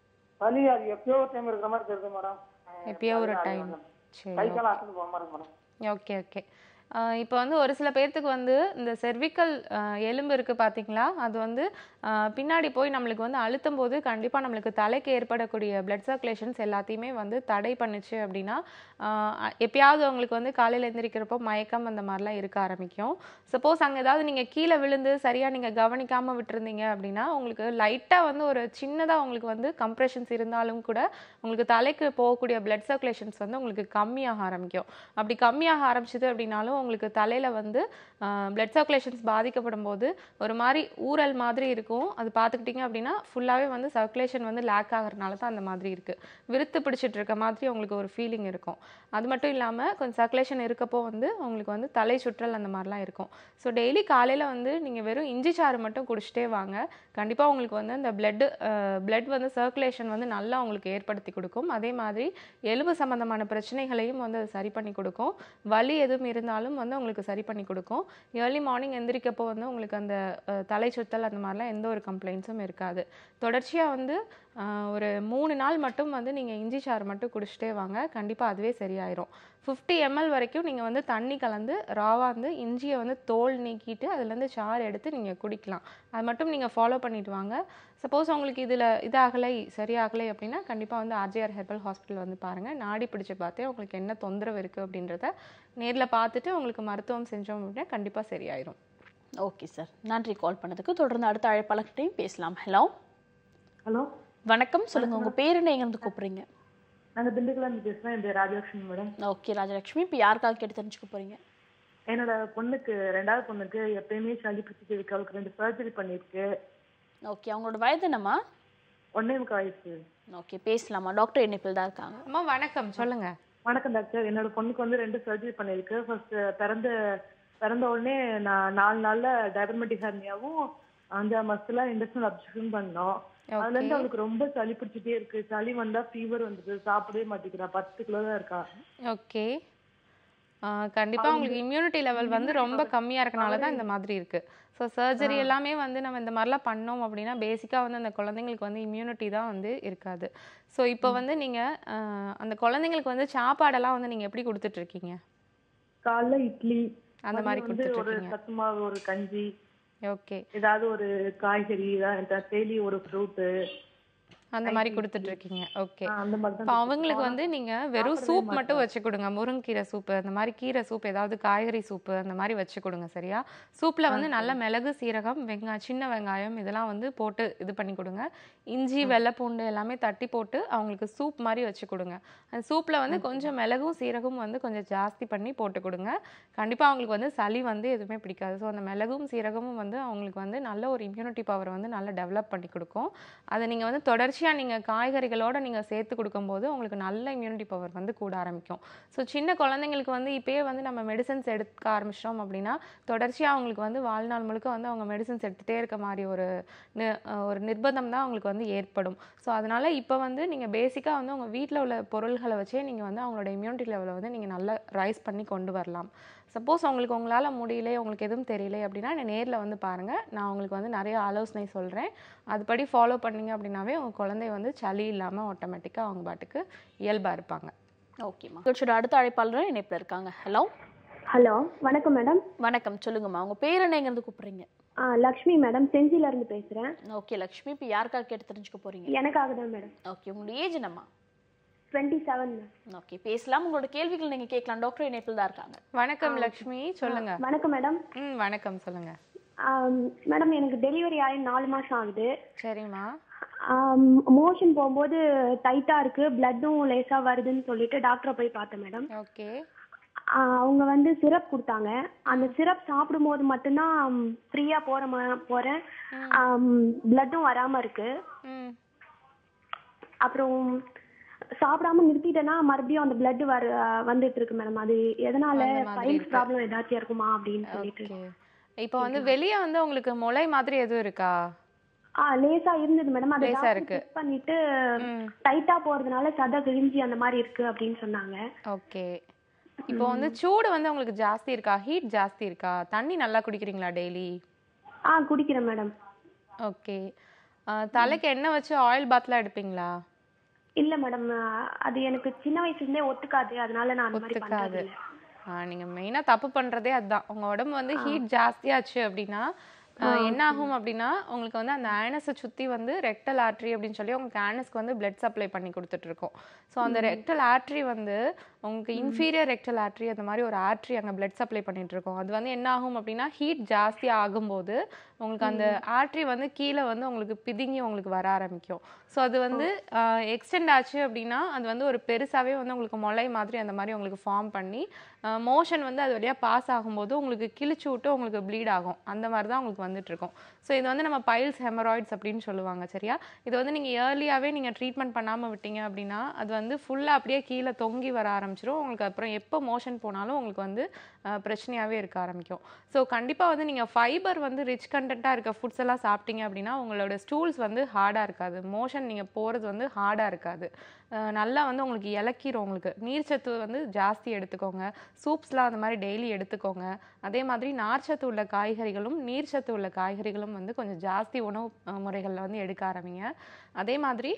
வலி அது எப்பயோ ஒரு டைம் இருக்கிற மாதிரி தெரியுது மேடம் எப்பயோ ஒரு டைம் சரி கை காலம் அசந்து போக மாதிரி இருக்கு மேடம் ஓகே ஓகே இப்போ வந்து ஒரு சில பேர்த்துக்கு வந்து இந்த செர்விக்கல் எலும்பு இருக்குது பார்த்தீங்களா அது வந்து ஆஹ் பின்னாடி போய் நம்மளுக்கு வந்து அழுத்தும் போது கண்டிப்பாக நம்மளுக்கு தலைக்கு ஏற்படக்கூடிய blood சர்க்குலேஷன்ஸ் எல்லாத்தையுமே வந்து தடை பண்ணுச்சு அப்படின்னா ஆஹ் எப்பயாவது உங்களுக்கு வந்து காலையில் எந்திரிக்கிறப்போ மயக்கம் அந்த மாதிரிலாம் இருக்க ஆரம்பிக்கும் சப்போஸ் அங்கே ஏதாவது நீங்கள் கீழே விழுந்து சரியாக நீங்கள் கவனிக்காமல் விட்டுருந்தீங்க அப்படின்னா உங்களுக்கு லைட்டாக வந்து ஒரு சின்னதாக உங்களுக்கு வந்து கம்ப்ரெஷன்ஸ் இருந்தாலும் கூட உங்களுக்கு தலைக்கு போகக்கூடிய blood சர்க்குலேஷன்ஸ் வந்து உங்களுக்கு கம்மியாக ஆரம்பிக்கும் அப்படி கம்மியாக ஆரம்பிச்சது அப்படின்னாலும் உங்களுக்கு தலையில் வந்து blood சர்க்குலேஷன்ஸ் பாதிக்கப்படும் போது ஒரு மாதிரி ஊறல் மாதிரி இருக்கும் அது பார்த்துக்கிட்டிங்க அப்படின்னா ஃபுல்லாகவே வந்து சர்க்குலேஷன் வந்து லேக் ஆகிறதுனால தான் அந்த மாதிரி இருக்குது விருத்து பிடிச்சிட்டு இருக்க மாதிரி உங்களுக்கு ஒரு ஃபீலிங் இருக்கும் அது மட்டும் இல்லாமல் கொஞ்சம் சர்க்குலேஷன் இருக்கப்போ வந்து உங்களுக்கு வந்து தலை சுற்றல் அந்த மாதிரிலாம் இருக்கும் ஸோ டெய்லி காலையில் வந்து நீங்கள் வெறும் இஞ்சி சாறு மட்டும் குடிச்சிட்டே வாங்க கண்டிப்பாக உங்களுக்கு வந்து அந்த பிளட்டு பிளட் வந்து சர்க்குலேஷன் வந்து நல்லா உங்களுக்கு ஏற்படுத்தி கொடுக்கும் அதே மாதிரி எலும்பு சம்மந்தமான பிரச்சனைகளையும் வந்து அது சரி பண்ணி கொடுக்கும் வலி எதுவும் இருந்தாலும் வந்து உங்களுக்கு சரி பண்ணி கொடுக்கும் ஏர்லி மார்னிங் எந்திரிக்கப்போ வந்து உங்களுக்கு அந்த அஹ், தலை சுத்தல் அந்த மாதிரிலாம் எந்த ஒரு கம்ப்ளைண்ட்ஸும் இருக்காது தொடர்ச்சியாக வந்து ஆஹ், ஒரு மூணு நாள் மட்டும் வந்து நீங்கள் இஞ்சி சாறு மட்டும் குடிச்சிட்டே வாங்க கண்டிப்பாக அதுவே சரியாயிரும் ஃபிஃப்டி எம்எல் வரைக்கும் நீங்கள் வந்து தண்ணி கலந்து ராவாக வந்து இஞ்சியை வந்து தோல் நீக்கிட்டு அதுலேருந்து சாறு எடுத்து நீங்கள் குடிக்கலாம் அது மட்டும் நீங்கள் ஃபாலோ பண்ணிட்டு வாங்க சப்போஸ் உங்களுக்கு இதில் இதாகலை சரியாகலை அப்படின்னா கண்டிப்பாக வந்து ஆர்ஜிஆர் ஹெர்பல் ஹாஸ்பிட்டல் வந்து பாருங்கள் நாடி பிடிச்சு பார்த்தே உங்களுக்கு என்ன தொந்தரவு இருக்குது அப்படின்றத நேரில் பார்த்துட்டு உங்களுக்கு மருத்துவம் செஞ்சோம் அப்படின்னா கண்டிப்பாக சரியாயிரும் ஓகே சார் நன்றி கால் பண்ணதுக்கு தொடர்ந்து அடுத்த அழைப்பாளர்கிட்டையும் பேசலாம் ஹலோ ஹலோ வணக்கம் சொல்லுங்க உங்க பேர் என்ன எங்கிருந்து கூப்பிடுறீங்க நாங்க திண்டுக்கல்ல இருந்து பேசுறோம் என் பேர் ராஜலட்சுமி மேடம் ஓகே ராஜலட்சுமி இப்போ யாருக்காக கேட்டு தெரிஞ்சுக்க போறீங்க என்னோட பொண்ணுக்கு ரெண்டாவது பொண்ணுக்கு எப்பயுமே சளி பிடிச்சிட்டு இருக்கு அவளுக்கு ரெண்டு சர்ஜரி பண்ணிருக்கு ஓகே அவங்களோட வயது என்னம்மா ஒன்னே முக்கால் வயசு ஓகே பேசலாமா டாக்டர் இணைப்பில் தான் இருக்காங்க அம்மா வணக்கம் சொல்லுங்க வணக்கம் டாக்டர் என்னோட பொண்ணுக்கு வந்து ரெண்டு சர்ஜரி பண்ணிருக்கு ஃபர்ஸ்ட் பிறந்த பிறந்த உடனே நான் நாலு நாள்ல டயபமெட்டிக் ஹர்னியாவும் அஞ்சாம் மாசத்துல இண்டஸ்ட்ரியல் அப்சர்ஷன் பண்ணோம் அதுல இருந்து அவளுக்கு ரொம்ப சளி பிடிச்சிட்டே இருக்கு சளி வந்தா ஃபீவர் வந்துது சாப்பிடவே மாட்டேங்கிறா பத்து கிலோ தான் இருக்கா ஓகே கண்டிப்பாக உங்களுக்கு இம்யூனிட்டி லெவல் வந்து ரொம்ப கம்மியாக இருக்கனால தான் இந்த மாதிரி இருக்குது ஸோ சர்ஜரி எல்லாமே வந்து நம்ம இந்த மாதிரிலாம் பண்ணோம் அப்படின்னா பேசிக்காக வந்து அந்த குழந்தைங்களுக்கு வந்து இம்யூனிட்டி தான் வந்து இருக்காது ஸோ இப்போ வந்து நீங்கள் அந்த குழந்தைங்களுக்கு வந்து சாப்பாடெல்லாம் வந்து நீங்கள் எப்படி கொடுத்துட்டு இருக்கீங்க காலைல இட்லி அந்த மாதிரி மதியம் வந்து கொடுத்துட்டு ஒரு இருக்கீங்க சத்து மாவு ஒரு கஞ்சி ஓகே ஏதாவது ஒரு காய்கறி டெய்லி ஒரு ஃப்ரூட்டு அந்த மாதிரி கொடுத்துட்டு இருக்கீங்க ஓகே அந்த மாதிரி இப்போ தான் அவங்களுக்கு வந்து நீங்க வெறும் சாப்பிடவே சூப் மட்டும் மாட்றா. வச்சு கொடுங்க முருங்கீரை சூப்பு அந்த மாதிரி கீரை சூப் ஏதாவது காய்கறி சூப்பு அந்த மாதிரி வச்சு கொடுங்க சரியா சூப்ல வந்து நல்ல மிளகு சீரகம் வெங்காயம் சின்ன வெங்காயம் இதெல்லாம் வந்து போட்டு இது பண்ணி கொடுங்க இஞ்சி வெள்ளைப்பூண்டு எல்லாமே தட்டி போட்டு அவங்களுக்கு சூப் மாதிரி வச்சு கொடுங்க அந்த சூப்ல வந்து கொஞ்சம் மிளகும் சீரகமும் வந்து கொஞ்சம் ஜாஸ்தி பண்ணி போட்டு கொடுங்க கண்டிப்பா அவங்களுக்கு வந்து சளி வந்து எதுவுமே பிடிக்காது ஸோ அந்த மிளகும் சீரகமும் வந்து அவங்களுக்கு வந்து நல்ல ஒரு இம்யூனிட்டி பவர் வந்து நல்லா டெவலப் பண்ணி கொடுக்கும் அதை நீங்க வந்து தொடர்ச்சியா நீங்க காய்கறிகளோட நீங்க சேர்த்து கொடுக்கும்போது உங்களுக்கு நல்ல இம்யூனிட்டி பவர் வந்து கூட ஆரம்பிக்கும் ஸோ சின்ன குழந்தைங்களுக்கு வந்து இப்பயே வந்து நம்ம மெடிசன்ஸ் எடுக்க ஆரம்பிச்சிட்டோம் அப்படின்னா தொடர்ச்சியா அவங்களுக்கு வந்து வாழ்நாள் முழுக்க வந்து அவங்க மெடிசன்ஸ் எடுத்துகிட்டே இருக்க மாதிரி ஒரு நி- அஹ் ஒரு நிர்பந்தம் தான் அவங்களுக்கு வந்து ஏற்படும் ஸோ அதனால இப்போ வந்து நீங்க பேசிக்கா வந்து உங்க வீட்டில் உள்ள பொருள்களை வச்சே நீங்க வந்து அவங்களோட இம்யூனிட்டி லெவலை வந்து நீங்க நல்லா ரைஸ் பண்ணி கொண்டு வரலாம் சப்போஸ் உங்களுக்கு உங்களால் முடியல உங்களுக்கு எதுவும் தெரியல அப்படின்னா என்னை நேரில் வந்து பாருங்கள் நான் உங்களுக்கு வந்து நிறைய ஆலோசனை சொல்கிறேன் அதுபடி ஃபாலோ பண்ணீங்க அப்படின்னாவே உங்கள் குழந்தை வந்து சளி இல்லாமல் ஆட்டோமேட்டிக்காக அவங்க பாட்டுக்கு இயல்பாக இருப்பாங்க ஓகேம்மா நிகழ்ச்சியோட அடுத்த அழைப்பாளரும் இணைப்பில் இருக்காங்க ஹலோ ஹலோ வணக்கம் மேடம் வணக்கம் சொல்லுங்கம்மா உங்க பேர் என்ன எங்கிருந்து கூப்பிடுறீங்க ஆ லக்ஷ்மி மேடம் செஞ்சில இருந்து பேசுறேன் ஓகே லக்ஷ்மி இப்போ யாருக்காக கேட்டு தெரிஞ்சுக்க போறீங்க எனக்காக தான் மேடம் ஓகே உங்களோட ஏஜ் என்னம்மா டுவெண்ட்டி செவன் மேம் ஓகே பேசலாம் உங்களோட கேள்விகள் நீங்க கேட்கலாம் டாக்டர் இணைப்பில் தான் இருக்காங்க வணக்கம் லக்ஷ்மி சொல்லுங்க வணக்கம் மேடம் ம் வணக்கம் சொல்லுங்க மேடம் எனக்கு டெலிவரி ஆகி நாலு மாசம் ஆகுது சரிம்மா மோஷன் போகும்போது டைட்டா இருக்கு பிளட்டும் லேசா வருதுன்னு சொல்லிட்டு டாக்டரை போய் பார்த்தேன் மேடம் ஓகே அவங்க வந்து சிரப் கொடுத்தாங்க அந்த சிரப் சாப்பிடும்போது மட்டும்தான் ஃப்ரீயா போற ம- போறேன் பிளட்டும் வராம இருக்கு ம் அப்புறம் சாப்பிடாம நிறுத்திட்டேன்னா மறுபடியும் அந்த பிளட் வர வந்துட்டு இருக்கு மேடம் அது எதனால அந்த மாதிரி பைல்ஸ் இருக்கு. ப்ராப்ளம் ஏதாச்சும் இருக்குமா அப்படின்னு சொல்லிட்டு ஓகே இப்போ வந்து வெளிய வந்து உங்களுக்கு முளை மாதிரி எதுவும் இருக்கா ஆ லேசா இருந்தது மேடம் அதை லேசா டாக்டர் இருக்கு. செக் பண்ணிட்டு ம் டைட்டா போறதுனால சதை கிழிஞ்சி அந்த மாதிரி இருக்கு அப்படின்னு சொன்னாங்க ஓகே இப்போ வந்து சூடு வந்து உங்களுக்கு ஜாஸ்தி இருக்கா ஹீட் ஜாஸ்தி இருக்கா தண்ணி நல்லா குடிக்கிறீங்களா டெய்லி ஆ குடிக்கிறேன் மேடம் ஓகே தலைக்கு எண்ணெய் வச்சு ஆயில் பாத்லாம் எடுப்பீங்களா இல்ல மேடம் அது எனக்கு சின்ன வயசுல இருந்தே ஒத்துக்காது அதனால நான் அந்த மாதிரி ஒத்துக்காது பண்றது இல்ல ஆ, நீங்க மெயினா தப்பு பண்றதே அதுதான் உங்க உடம்பு வந்து ஹீட் ஜாஸ்தியாச்சு அப்படின்னா ஆ, என்ன ஆகும் அப்படின்னா உங்களுக்கு வந்து அந்த ஆனஸை சுத்தி வந்து ரெக்டல் ஆர்ட்ரி அப்படின்னு சொல்லி உங்களுக்கு ஆனஸ்க்கு வந்து பிளட் சப்ளை பண்ணி கொடுத்துட்டு இருக்கோம் ஸோ அந்த ரெக்டல் ஆர்ட்ரி வந்து உங்களுக்கு இன்ஃபீரியர் ரெக்டல் ஆர்ட்ரி அந்த மாதிரி ஒரு ஆர்ட்ரி அங்கே பிளட் சப்ளை பண்ணிட்டு இருக்கோம் அது வந்து என்ன ஆகும் அப்படின்னா ஹீட் ஜாஸ்தி ஆகும்போது உங்களுக்கு அந்த ஆர்ட்ரி வந்து கீழே வந்து உங்களுக்கு பிதுங்கி உங்களுக்கு வர ஆரம்பிக்கும் ஸோ அது வந்து எக்ஸ்டெண்ட் ஆச்சு அப்படின்னா அது வந்து ஒரு பெருசாவே வந்து உங்களுக்கு முளை மாதிரி அந்த மாதிரி உங்களுக்கு ஃபார்ம் பண்ணி மோஷன் வந்து அது வழியா பாஸ் ஆகும்போது உங்களுக்கு கிழிச்சு விட்டு உங்களுக்கு ப்ளீட் ஆகும் அந்த மாதிரி தான் உங்களுக்கு வந்துட்டு இருக்கும் ஸோ இது வந்து நம்ம பைல்ஸ் ஹெமராய்ட்ஸ் அப்படின்னு சொல்லுவாங்க சரியா இது வந்து நீங்க இயர்லியாவே நீங்க ட்ரீட்மெண்ட் பண்ணாம விட்டீங்க அப்படின்னா அது வந்து ஃபுல்லா அப்படியே கீழே தொங்கி வர ஆரம்பிச்சிரும் உங்களுக்கு அப்புறம் எப்போ மோஷன் போனாலும் உங்களுக்கு வந்து அஹ், பிரச்சனையாவே இருக்க ஆரம்பிக்கும் ஸோ கண்டிப்பா வந்து நீங்க ஃபைபர் வந்து ரிச் கண்டென்ட்டாக இருக்க ஃபுட்ஸ் எல்லாம் சாப்பிட்டீங்க அப்படின்னா உங்களோட ஸ்டூல்ஸ் வந்து ஹார்டா இருக்காது மோஷன் நீங்க போறது வந்து ஹார்டா இருக்காது அஹ், நல்லா வந்து உங்களுக்கு இலக்கிரும் உங்களுக்கு நீர்ச்சத்து வந்து ஜாஸ்தி எடுத்துக்கோங்க சூப்ஸ்லாம் அந்த மாதிரி டெய்லி எடுத்துக்கோங்க அதே மாதிரி நார்ச்சத்து உள்ள காய்கறிகளும் நீர்ச்சத்து உள்ள காய்கறிகளும் வந்து கொஞ்சம் ஜாஸ்தி உணவு அஹ், முறைகள்ல வந்து எடுக்க ஆரம்பிங்க அதே மாதிரி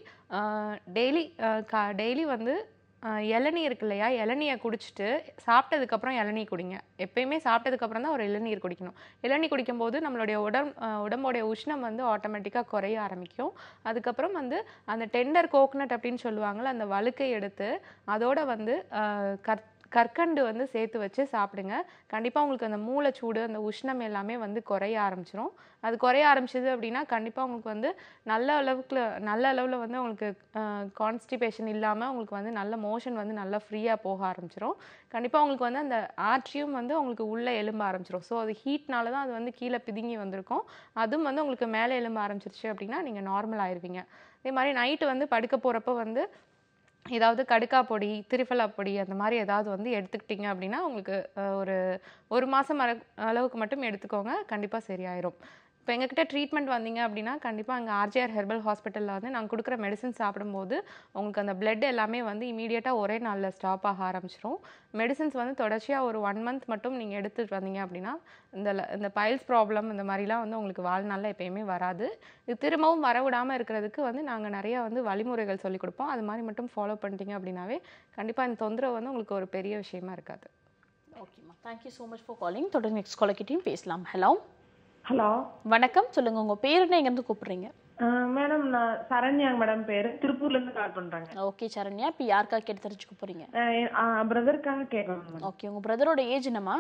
டெய்லி டெய்லி வந்து அஹ், இளநீர் இருக்கு இல்லையா இளநியை குடிச்சிட்டு சாப்பிட்டதுக்கப்புறம் இளநீ குடிங்க எப்பயுமே சாப்பிட்டதுக்கப்புறம் தான் ஒரு இளநீர் குடிக்கணும் இளநீ குடிக்கும்போது நம்மளுடைய உடம் அஹ், உடம்போடைய உஷ்ணம் வந்து ஆட்டோமேட்டிக்காக குறைய ஆரம்பிக்கும் அதுக்கப்புறம் வந்து அந்த டெண்டர் கோகனட் அப்படின்னு சொல்லுவாங்கள்ல அந்த வழுக்கை எடுத்து அதோட வந்து அஹ், கற் கற்கண்டு வந்து சேர்த்து வச்சு சாப்பிடுங்க கண்டிப்பாக உங்களுக்கு அந்த மூளைச்சூடு அந்த உஷ்ணம் எல்லாமே வந்து குறைய ஆரம்பிச்சிரும் அது குறைய ஆரம்பிச்சது அப்படின்னா கண்டிப்பாக உங்களுக்கு வந்து நல்ல அளவுக்கு நல்ல அளவில் வந்து உங்களுக்கு கான்ஸ்டிபேஷன் இல்லாமல் உங்களுக்கு வந்து நல்ல மோஷன் வந்து நல்லா ஃப்ரீயாக போக ஆரம்பிச்சிரும் கண்டிப்பாக உங்களுக்கு வந்து அந்த ஆர்ட்ரியும் வந்து உங்களுக்கு உள்ளே எலும்ப ஆரம்பிச்சிரும் ஸோ அது ஹீட்னால தான் அது வந்து கீழே பிதுங்கி வந்திருக்கும் அதுவும் வந்து உங்களுக்கு மேலே எலும்ப ஆரம்பிச்சிருச்சு அப்படின்னா நீங்கள் நார்மல் ஆயிருவீங்க அதே மாதிரி நைட்டு வந்து படுக்க போகிறப்ப வந்து ஏதாவது கடுக்கா பொடி திரிஃபலா பொடி அந்த மாதிரி ஏதாவது வந்து எடுத்துக்கிட்டீங்க அப்படின்னா உங்களுக்கு அஹ், ஒரு ஒரு மாதம் அளவுக்கு மட்டும் எடுத்துக்கோங்க கண்டிப்பாக சரியாயிரும் இப்போ எங்ககிட்ட ட்ரீட்மெண்ட் வந்தீங்க அப்படின்னா கண்டிப்பாக அங்கே ஆர்ஜிஆர் ஹெர்பல் ஹாஸ்பிட்டலில் வந்து நாங்கள் கொடுக்குற மெடிசன் சாப்பிடும்போது உங்களுக்கு அந்த blood எல்லாமே வந்து இமீடியட்டாக ஒரே நாளில் ஸ்டாப் ஆக ஆரம்பிச்சிரும் மெடிசன்ஸ் வந்து தொடர்ச்சியாக ஒரு ஒன் மந்த் மட்டும் நீங்கள் எடுத்துட்டு வந்தீங்க அப்படின்னா இந்த ல- இந்த பைல்ஸ் ப்ராப்ளம் இந்த மாதிரிலாம் வந்து உங்களுக்கு வாழ்நாளில் எப்பயுமே வராது இது திரும்பவும் வரவிடாமல் இருக்கிறதுக்கு வந்து நாங்கள் நிறைய வந்து வழிமுறைகள் சொல்லிக் கொடுப்போம் அது மாதிரி மட்டும் ஃபாலோ பண்ணிட்டீங்க அப்படின்னாவே கண்டிப்பாக இந்த தொந்தரவு வந்து உங்களுக்கு ஒரு பெரிய விஷயமா இருக்காது ஓகேம்மா thank you so much for calling தொடர்ந்து நெக்ஸ்ட் காலக்கிட்டையும் பேசலாம் ஹலோ ஹலோ வணக்கம் சொல்லுங்க உங்க பேர் என்ன எங்கேருந்து கூப்பிடுறீங்க மேடம் நான் சரண்யாங்க மேடம் பேரு திருப்பூர்ல இருந்து கால் பண்றாங்க ஓகே சரண்யா இப்போ யாருக்காக கேட்டு தெரிஞ்சுக்க போறீங்க பிரதருக்காக கேட்கணும் மேடம் ஓகே உங்க பிரதரோட ஏஜ் என்னம்மா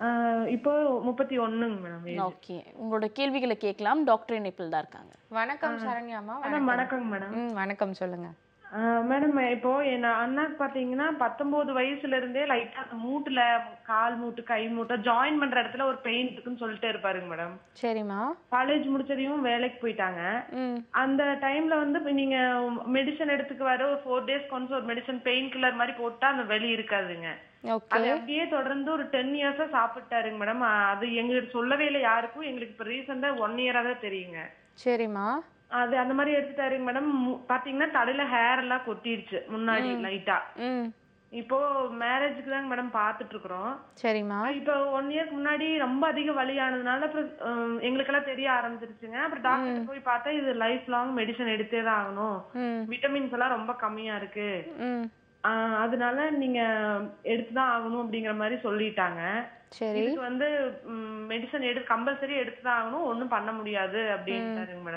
இப்போ முப்பத்தி ஒண்ணுங்க மேடம் ஓகே உங்களோட கேள்விகளை கேட்கலாம் டாக்டர் இணைப்பில் தான் இருக்காங்க வணக்கம் சரண்யாமா மேடம் வணக்கங்க மேடம் ம் வணக்கம் சொல்லுங்க மேடம் இப்போ என் அண்ணாக்கு பாத்தீங்கன்னா பத்தொன்பது வயசுல இருந்தே லைட்டா அந்த மூட்டுல கால் மூட்டு கை மூட்டை ஜாயின் பண்ற இடத்துல ஒரு பெயின் இருக்குன்னு சொல்லிட்டே இருப்பாருங்க மேடம் சரிம்மா காலேஜ் முடிச்சதையும் வேலைக்கு போயிட்டாங்க ம் அந்த டைம்ல வந்து இப்ப நீங்க மெடிசன் எடுத்துக்குவாரு ஒரு ஃபோர் டேஸ் ஒன்ஸ் ஒரு மெடிசன் பெயின் கில்லர் மாதிரி போட்டா அந்த வலி இருக்காதுங்க ஓகே அது அப்படியே தொடர்ந்து ஒரு டென் இயர்ஸா சாப்பிட்டாருங்க மேடம் அது எங்களுக்கு சொல்லவே இல்லை யாருக்கும் எங்களுக்கு இப்ப ரீசெண்டா ஒன் இயரா தான் தெரியுங்க சரிம்மா அது அந்த மாதிரி எடுத்துட்டாருங்க மேடம் பாத்தீங்கன்னா தலையில ஹேர் எல்லாம் கொட்டிடுச்சு முன்னாடி லைட்டா ம் இப்போ மேரேஜுக்கு தாங்க மேடம் பாத்துட்டு இருக்கிறோம் சரிம்மா இப்போ ஒன் இயர்க்கு முன்னாடி ரொம்ப அதிக வலி ஆனதுனால அப்புறம் ஹம், எங்களுக்கெல்லாம் தெரிய ஆரம்பிச்சிருச்சுங்க அப்புறம் டாக்டர் போய் பார்த்தா இது லைஃப் லாங் மெடிசன் எடுத்தே தான் ஆகணும் ம் விட்டமின்ஸ் எல்லாம் ரொம்ப கம்மியா இருக்கு ம் ஆஹ் அதனால நீங்க எடுத்துதான் ஆகணும் அப்படிங்கிற மாதிரி சொல்லிட்டாங்க சரி இதுக்கு வந்து மெடிசன் எடு கம்பல்சரி எடுத்துதான் ஆகணும் ஒண்ணும் பண்ண முடியாது அப்படின்ட்டாருங்க மேடம்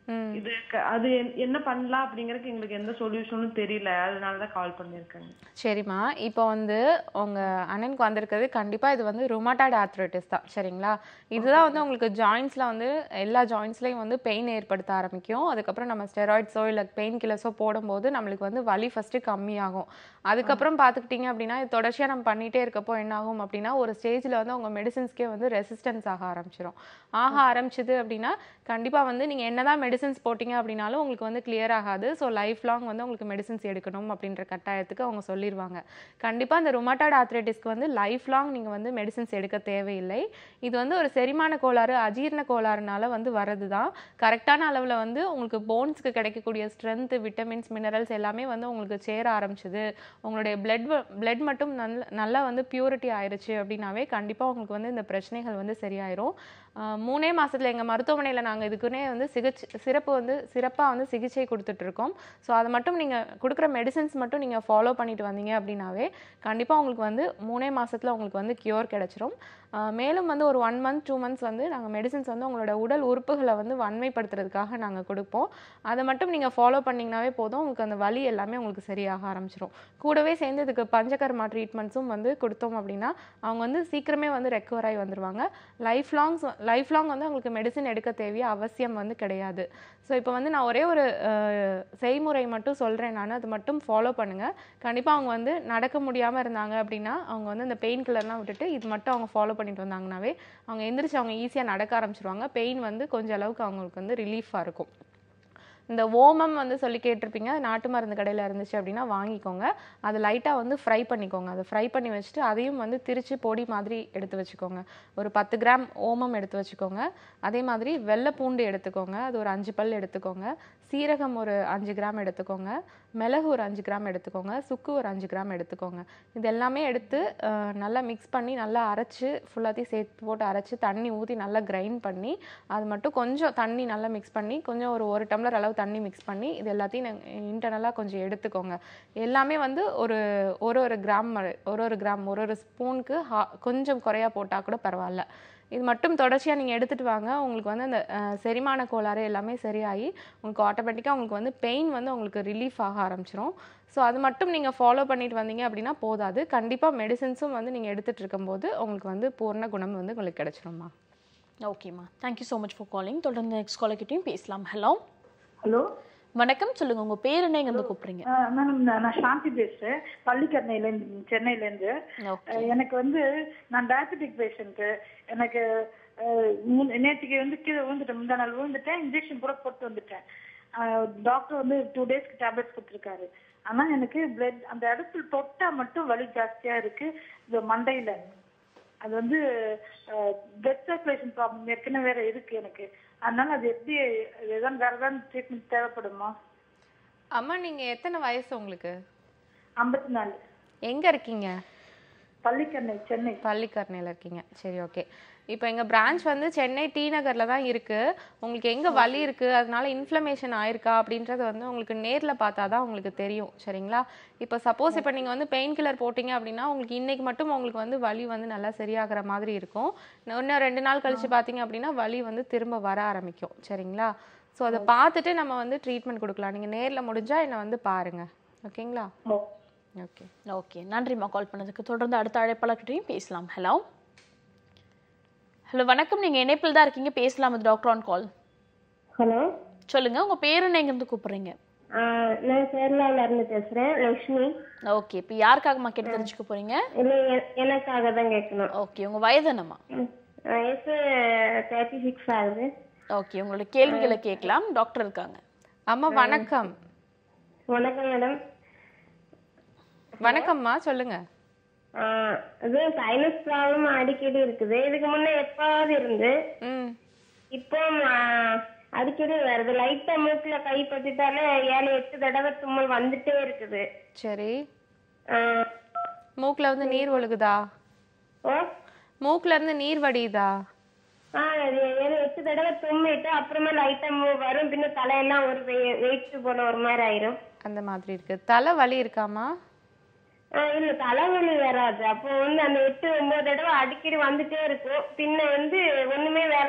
இது க- அது என்- என்ன பண்ணலாம் அப்படிங்கறதுக்கு எங்களுக்கு எந்த சொல்யூஷனும் தெரியல அதனால தான் கால் பண்ணிருக்கேன் சரிம்மா இப்போ வந்து உங்க அண்ணனுக்கு வந்திருக்கிறது கண்டிப்பா இது வந்து ருமட்டாய்டு ஆர்த்ரைட்டிஸ் தான் சரிங்களா இதுதான் வந்து உங்களுக்கு ஜாயின்ஸ்ல வந்து எல்லா ஜாயின்ஸ்லயும் வந்து பெயின் ஏற்படுத்த ஆரம்பிக்கும் அதுக்கப்புறம் நம்ம ஸ்டெராய்ட்ஸோ இல்லை பெயின் கில்லர்ஸோ போடும்போது நம்மளுக்கு வந்து வலி ஃபர்ஸ்ட் கம்மியாகும் அதுக்கப்புறம் பார்த்துக்கிட்டிங்க அப்படின்னா இது தொடர்ச்சியாக நம்ம பண்ணிகிட்டே இருக்கப்போ என்ன ஆகும் அப்படின்னா ஒரு ஸ்டேஜில் வந்து உங்கள் மெடிசின்ஸ்க்கே வந்து ரெசிஸ்டன்ஸ் ஆக ஆரம்பிச்சிடும் ஆக ஆரம்பிச்சது அப்படின்னா கண்டிப்பாக வந்து நீங்கள் என்னதான் மெடிசின்ஸ் போட்டிங்க அப்படின்னாலும் உங்களுக்கு வந்து கிளியர் ஆகாது ஸோ லைஃப் லாங் வந்து உங்களுக்கு மெடிசின்ஸ் எடுக்கணும் அப்படின்ற கட்டாயத்துக்கு அவங்க சொல்லிடுவாங்க கண்டிப்பாக அந்த ருமட்டாய்டு ஆர்த்ரைட்டிஸ்க்கு வந்து லைஃப் லாங் நீங்கள் வந்து மெடிசின்ஸ் எடுக்க தேவையில்லை இது வந்து ஒரு செரிமான கோளாறு அஜீரண கோளாறுனால வந்து வர்றது தான் கரெக்டான அளவில் வந்து உங்களுக்கு போன்ஸ்க்கு கிடைக்கக்கூடிய ஸ்ட்ரென்த் விட்டமின்ஸ் மினரல்ஸ் எல்லாமே வந்து உங்களுக்கு சேர ஆரம்பிச்சது உங்களுடைய பிளட் பிளட் மட்டும் நல்ல நல்லா வந்து பியூரிட்டி ஆயிருச்சு அப்படின்னாவே கண்டிப்பாக உங்களுக்கு வந்து இந்த பிரச்சனைகள் வந்து சரியாயிரும் ஆஹ் மூணே மாசத்துல எங்கள் மருத்துவமனையில் நாங்கள் இதுக்குன்னே வந்து சிகிச்சை சிறப்பு வந்து சிறப்பாக வந்து சிகிச்சை கொடுத்துட்டு இருக்கோம் ஸோ அதை மட்டும் நீங்கள் கொடுக்குற மெடிசின்ஸ் மட்டும் நீங்கள் ஃபாலோ பண்ணிட்டு வந்தீங்க அப்படின்னாவே கண்டிப்பாக உங்களுக்கு வந்து மூணே மாசத்துல உங்களுக்கு வந்து கியூர் கிடைச்சிரும் ஆஹ் மேலும் வந்து ஒரு ஒன் மந்த் டூ மந்த்ஸ் வந்து நாங்கள் மெடிசின்ஸ் வந்து உங்களோட உடல் உறுப்புகளை வந்து வன்மைப்படுத்துறதுக்காக நாங்கள் கொடுப்போம் அதை மட்டும் நீங்கள் ஃபாலோ பண்ணிங்கனாவே போதும் உங்களுக்கு அந்த வலி எல்லாமே உங்களுக்கு சரியாக ஆரம்பிச்சிரும் கூடவே சேர்ந்து இதுக்கு பஞ்சகர்மா ட்ரீட்மெண்ட்ஸும் வந்து கொடுத்தோம் அப்படின்னா அவங்க வந்து சீக்கிரமே வந்து ரெக்கவர் ஆகி வந்துருவாங்க லைஃப் லாங் லைஃப் லாங் வந்து அவங்களுக்கு மெடிசின் எடுக்க தேவைய அவசியம் வந்து கிடையாது ஸோ இப்போ வந்து நான் ஒரே ஒரு அஹ், செய்முறை மட்டும் சொல்கிறேன் நான் அது மட்டும் ஃபாலோ பண்ணுங்கள் கண்டிப்பாக அவங்க வந்து நடக்க முடியாமல் இருந்தாங்க அப்படின்னா அவங்க வந்து அந்த பெயின் கில்லர்லாம் விட்டுட்டு இது மட்டும் அவங்க ஃபாலோ பண்ணிட்டு வந்தாங்கனாவே அவங்க எந்திரிச்சு அவங்க ஈஸியாக நடக்க ஆரம்பிச்சிருவாங்க பெயின் வந்து கொஞ்சம் அளவுக்கு அவங்களுக்கு வந்து ரிலீஃபாக இருக்கும் இந்த ஓமம் வந்து சொல்லி கேட்டிருப்பீங்க அது நாட்டு மருந்து கடையில் இருந்துச்சு அப்படின்னா வாங்கிக்கோங்க அது லைட்டாக வந்து ஃப்ரை பண்ணிக்கோங்க அதை ஃப்ரை பண்ணி வச்சுட்டு அதையும் வந்து திரிச்சு பொடி மாதிரி எடுத்து வச்சுக்கோங்க ஒரு பத்து கிராம் ஓமம் எடுத்து வச்சுக்கோங்க அதே மாதிரி வெள்ளை பூண்டு எடுத்துக்கோங்க அது ஒரு அஞ்சு பல் எடுத்துக்கோங்க சீரகம் ஒரு அஞ்சு கிராம் எடுத்துக்கோங்க மிளகு ஒரு அஞ்சு கிராம் எடுத்துக்கோங்க சுக்கு ஒரு அஞ்சு கிராம் எடுத்துக்கோங்க இது எல்லாமே எடுத்து அஹ், நல்லா மிக்ஸ் பண்ணி நல்லா அரைச்சு ஃபுல்லாத்தையும் சேர்த்து போட்டு அரைச்சு தண்ணி ஊற்றி நல்லா கிரைண்ட் பண்ணி அது மட்டும் கொஞ்சம் தண்ணி நல்லா மிக்ஸ் பண்ணி கொஞ்சம் ஒரு ஒரு டம்ளர் அளவு தண்ணி மிக்ஸ் பண்ணி இது எல்லாத்தையும் இன்டர்னலாக கொஞ்சம் எடுத்துக்கோங்க எல்லாமே வந்து ஒரு ஒரு ஒரு கிராம் ம- ஒரு ஒரு கிராம் ஒரு ஒரு ஸ்பூனுக்கு கொஞ்சம் குறையா போட்டால் கூட பரவாயில்ல இது மட்டும் தொடர்ச்சியாக நீங்கள் எடுத்துகிட்டு வாங்க உங்களுக்கு வந்து அந்த அஹ், செரிமான கோளாறு எல்லாமே சரியாகி உங்களுக்கு ஆட்டோமேட்டிக்காக உங்களுக்கு வந்து பெயின் வந்து உங்களுக்கு ரிலீஃப் ஆக ஆரம்பிச்சிரும் ஸோ அது மட்டும் நீங்கள் ஃபாலோ பண்ணிட்டு வந்தீங்க அப்படின்னா போதாது கண்டிப்பாக மெடிசின்ஸும் வந்து நீங்கள் எடுத்துகிட்டு இருக்கும்போது உங்களுக்கு வந்து பூர்ண குணம் வந்து உங்களுக்கு கிடைச்சிரும்மா ஓகேம்மா thank you so much for calling தொடர்ந்து நெக்ஸ்ட் காலர்கிட்டையும் பேசலாம் ஹலோ ஹலோ வணக்கம் சொல்லுங்க உங்க பேர் என்ன இருந்து கூப்பிடுறீங்க மேடம் நான் சாந்தி பேசுறேன் பள்ளிக்கரணையில இருந்து சென்னையில இருந்து ஓகே அஹ் எனக்கு வந்து நான் டயபெட்டிக் பேஷண்ட் எனக்கு அஹ், முன்- நேற்றுக்கு வந்து கீழே விழுந்துட்டேன் முந்தா நாள் விழுந்துட்டேன் இன்ஜெக்ஷன் கூட போட்டு வந்துட்டேன் டாக்டர் வந்து டூ டேஸ்க்கு டேப்லெட்ஸ் கொடுத்துருக்காரு ஆனா எனக்கு பிளட் அந்த இடத்துல தொட்டா மட்டும் வலி ஜாஸ்தியா இருக்கு இந்த மண்டையில அது வந்து பிளட் சர்க்குலேஷன் ப்ராப்ளம் ஏற்கனவே வேற இருக்கு எனக்கு அதனால அது எப்படி ஏதாவது வேற ஏதாவது ட்ரீட்மெண்ட் தேவைப்படுமா அம்மா நீங்கள் எத்தனை வயசு உங்களுக்கு ஐம்பத்தி நாலு எங்கே இருக்கீங்க பள்ளிக்கரணை சென்னை பள்ளிக்கரணையில் இருக்கீங்க சரி ஓகே இப்போ எங்கள் பிரான்ச் வந்து சென்னை டி நகரில் தான் இருக்குது உங்களுக்கு எங்கே வலி இருக்குது அதனால இன்ஃப்ளமேஷன் ஆயிருக்கா அப்படின்றது வந்து உங்களுக்கு நேரில் பார்த்தா தான் உங்களுக்கு தெரியும் சரிங்களா இப்போ சப்போஸ் இப்போ நீங்கள் வந்து பெயின் கில்லர் போட்டிங்க அப்படின்னா உங்களுக்கு இன்னைக்கு மட்டும் உங்களுக்கு வந்து வலி வந்து நல்லா சரியாகிற மாதிரி இருக்கும் இன்னும் ரெண்டு நாள் கழிச்சு பார்த்தீங்க அப்படின்னா வலி வந்து திரும்ப வர ஆரம்பிக்கும் சரிங்களா ஸோ அதை பார்த்துட்டு நம்ம வந்து ட்ரீட்மெண்ட் கொடுக்கலாம் நீங்கள் நேரில் முடிஞ்சால் என்னை வந்து பாருங்கள் ஓகேங்களா ஓகே ஓகே நன்றிம்மா கால் பண்ணதுக்கு தொடர்ந்து அடுத்த அழைப்பாளர்கிட்டையும் பேசலாம் ஹலோ ஹலோ வணக்கம் நீங்க இணைப்பில் தான் இருக்கீங்க பேசலாம் இது டாக்டர் ஆன் கால் ஹலோ சொல்லுங்க உங்க பேர் என்ன இருந்து கூப்பிடுறீங்க நான் கேரளால இருந்து பேசுறேன் லக்ஷ்மி ஓகே இப்போ யாருக்காகம்மா கேட்டு தெரிஞ்சுக்க போறீங்க இல்ல எ- எனக்காக தான் கேட்கணும் ஓகே உங்க வயது என்னம்மா வயசு தேர்ட்டி சிக்ஸ் ஆகுது ஓகே உங்களோட கேள்விகளை கேட்கலாம் டாக்டர் இருக்காங்க அம்மா வணக்கம் வணக்கம் மேடம் வணக்கம்மா சொல்லுங்க அது சைனஸ் ப்ராப்ளம் அடிக்கடி இருக்குது இதுக்கு முன்ன எப்பாவது இருந்து ம் இப்போ ஆ, அடிக்கடி வருது லைட்டா மூக்குல கை பட்டுட்டாலே ஏழு எட்டு தடவை தும்மல் வந்துட்டே இருக்குது சரி ஆ, மூக்குல வந்து நீர் ஒழுகுதா ஓ மூக்குல இருந்து நீர் வடியுதா ஆ அது ஏழு எட்டு தடவை தும்மிட்டு அப்புறமா லைட்டா மூ- வரும் பின்ன தலையெல்லாம் ஒரு வெயிட் போன ஒரு மாதிரி ஆயிரும் அந்த மாதிரி இருக்கு தலை வலி இருக்காமா ஆ, இல்ல தலைவலி வராது அப்போ வந்து அந்த எட்டு ஒன்பது தடவை அடிக்கடி வந்துட்டே இருக்கும் பின்ன வந்து ஒண்ணுமே வேலை செய்ய முடியாது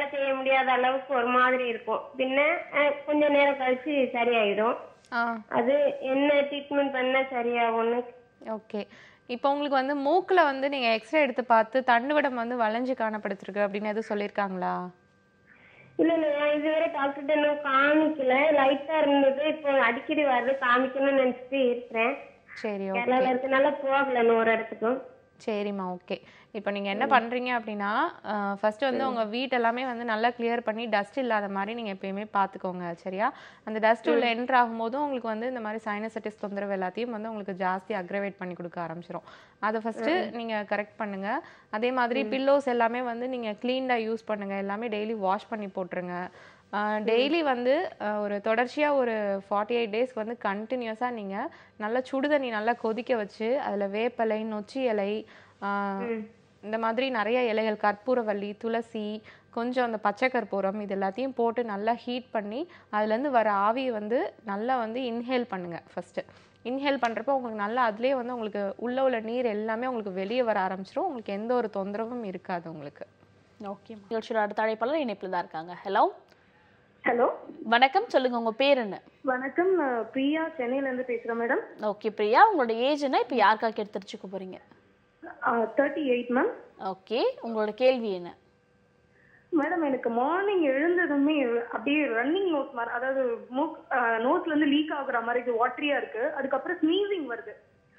முடியாத அளவுக்கு ஒரு மாதிரி இருக்கும் பின்ன அஹ், கொஞ்ச நேரம் கழிச்சு சரியாயிடும் ஆ அது என்ன ட்ரீட்மெண்ட் பண்ணா சரியாகும்னு ஓகே இப்போ உங்களுக்கு வந்து மூக்கில் வந்து நீங்கள் எக்ஸ்ரே எடுத்து பார்த்து தண்டுவடம் வந்து வளைஞ்சு காணப்படுத்திருக்கு அப்படின்னு எதுவும் சொல்லியிருக்காங்களா இல்ல இல்ல நான் இதுவரை டாக்டர்கிட்ட இன்னும் காமிக்கல லைட்டா இருந்தது இப்போ அடிக்கடி வருது காமிக்கணும்னு நினைச்சிட்டு இருக்கிறேன் சரி கேரளால ஓகே இருக்கனால போகல இன்னும் ஒரு இடத்துக்கும் சரிம்மா ஓகே இப்போ நீங்கள் என்ன பண்ணுறீங்க அப்படின்னா ஃபர்ஸ்ட் வந்து உங்கள் வீட்டு எல்லாமே வந்து நல்லா கிளியர் பண்ணி டஸ்ட் இல்லாத மாதிரி நீங்கள் எப்பயுமே பார்த்துக்கோங்க சரியா அந்த டஸ்ட் உள்ள என்ட்ரு ஆகும்போதும் உங்களுக்கு வந்து இந்த மாதிரி சைனசைட்டிஸ் தொந்தரவு எல்லாத்தையும் வந்து உங்களுக்கு ஜாஸ்தி அக்ரவேட் பண்ணி கொடுக்க ஆரம்பிச்சிரும் அதை ஃபஸ்ட்டு நீங்கள் கரெக்ட் பண்ணுங்க அதே மாதிரி பில்லோஸ் எல்லாமே வந்து நீங்கள் க்ளீன்டாக யூஸ் பண்ணுங்க எல்லாமே டெய்லி வாஷ் பண்ணி போட்டுருங்க டெய்லி வந்து அஹ், ஒரு தொடர்ச்சியாக ஒரு ஃபார்ட்டி எயிட் டேஸ் வந்து கண்டினியூஸாக நீங்கள் நல்லா சுடு தண்ணி நல்லா கொதிக்க வச்சு அதில் வேப்பலை நொச்சி இலை ஆஹ், இந்த மாதிரி நிறைய இலைகள் கற்பூரவள்ளி துளசி கொஞ்சம் அந்த பச்சை கற்பூரம் இது எல்லாத்தையும் போட்டு நல்லா ஹீட் பண்ணி அதுலேருந்து வர ஆவியை வந்து நல்லா வந்து இன்ஹேல் பண்ணுங்க ஃபஸ்ட்டு இன்ஹேல் பண்ணுறப்போ உங்களுக்கு நல்லா அதுலேயே வந்து உங்களுக்கு உள்ள உள்ள நீர் எல்லாமே உங்களுக்கு வெளியே வர ஆரம்பிச்சிரும் உங்களுக்கு எந்த ஒரு தொந்தரவும் இருக்காது உங்களுக்கு ஓகே நிகழ்ச்சியோட அடுத்த அழைப்பாளர் இணைப்பில் தான் இருக்காங்க ஹலோ ஹலோ வணக்கம் சொல்லுங்க உங்க பேர் என்ன வணக்கம் நான் பிரியா சென்னையில இருந்து பேசுறேன் மேடம் ஓகே பிரியா உங்களோட ஏஜ் என்ன இப்போ யாருக்காக கேட்டு தெரிஞ்சுக்க போறீங்க தேர்ட்டி எயிட் மேம் ஓகே உங்களோட கேள்வி என்ன மேடம் எனக்கு மார்னிங் எழுந்ததுமே அப்படியே ரன்னிங் நோஸ் மாதிரி அதாவது மூக் நோஸ்ல இருந்து லீக் ஆகுற மாதிரி இது வாட்டரியா இருக்கு அதுக்கப்புறம் ஸ்னீசிங் வருது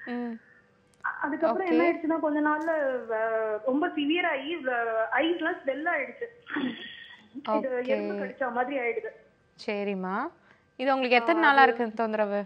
அ- அதுக்கப்புறம் என்ன ஆயிடுச்சுன்னா கொஞ்ச நாள்ல அஹ், ரொம்ப சிவியர் ஆகி ஐஸ்லாம் ஸ்வெல் ஆயிடுச்சு இது Okay. எறும்பு கடிச்ச மாதிரி ஆயிடுது சரிம்மா இது உங்களுக்கு எத்தனை நாளா இருக்கு இந்த தொந்தரவு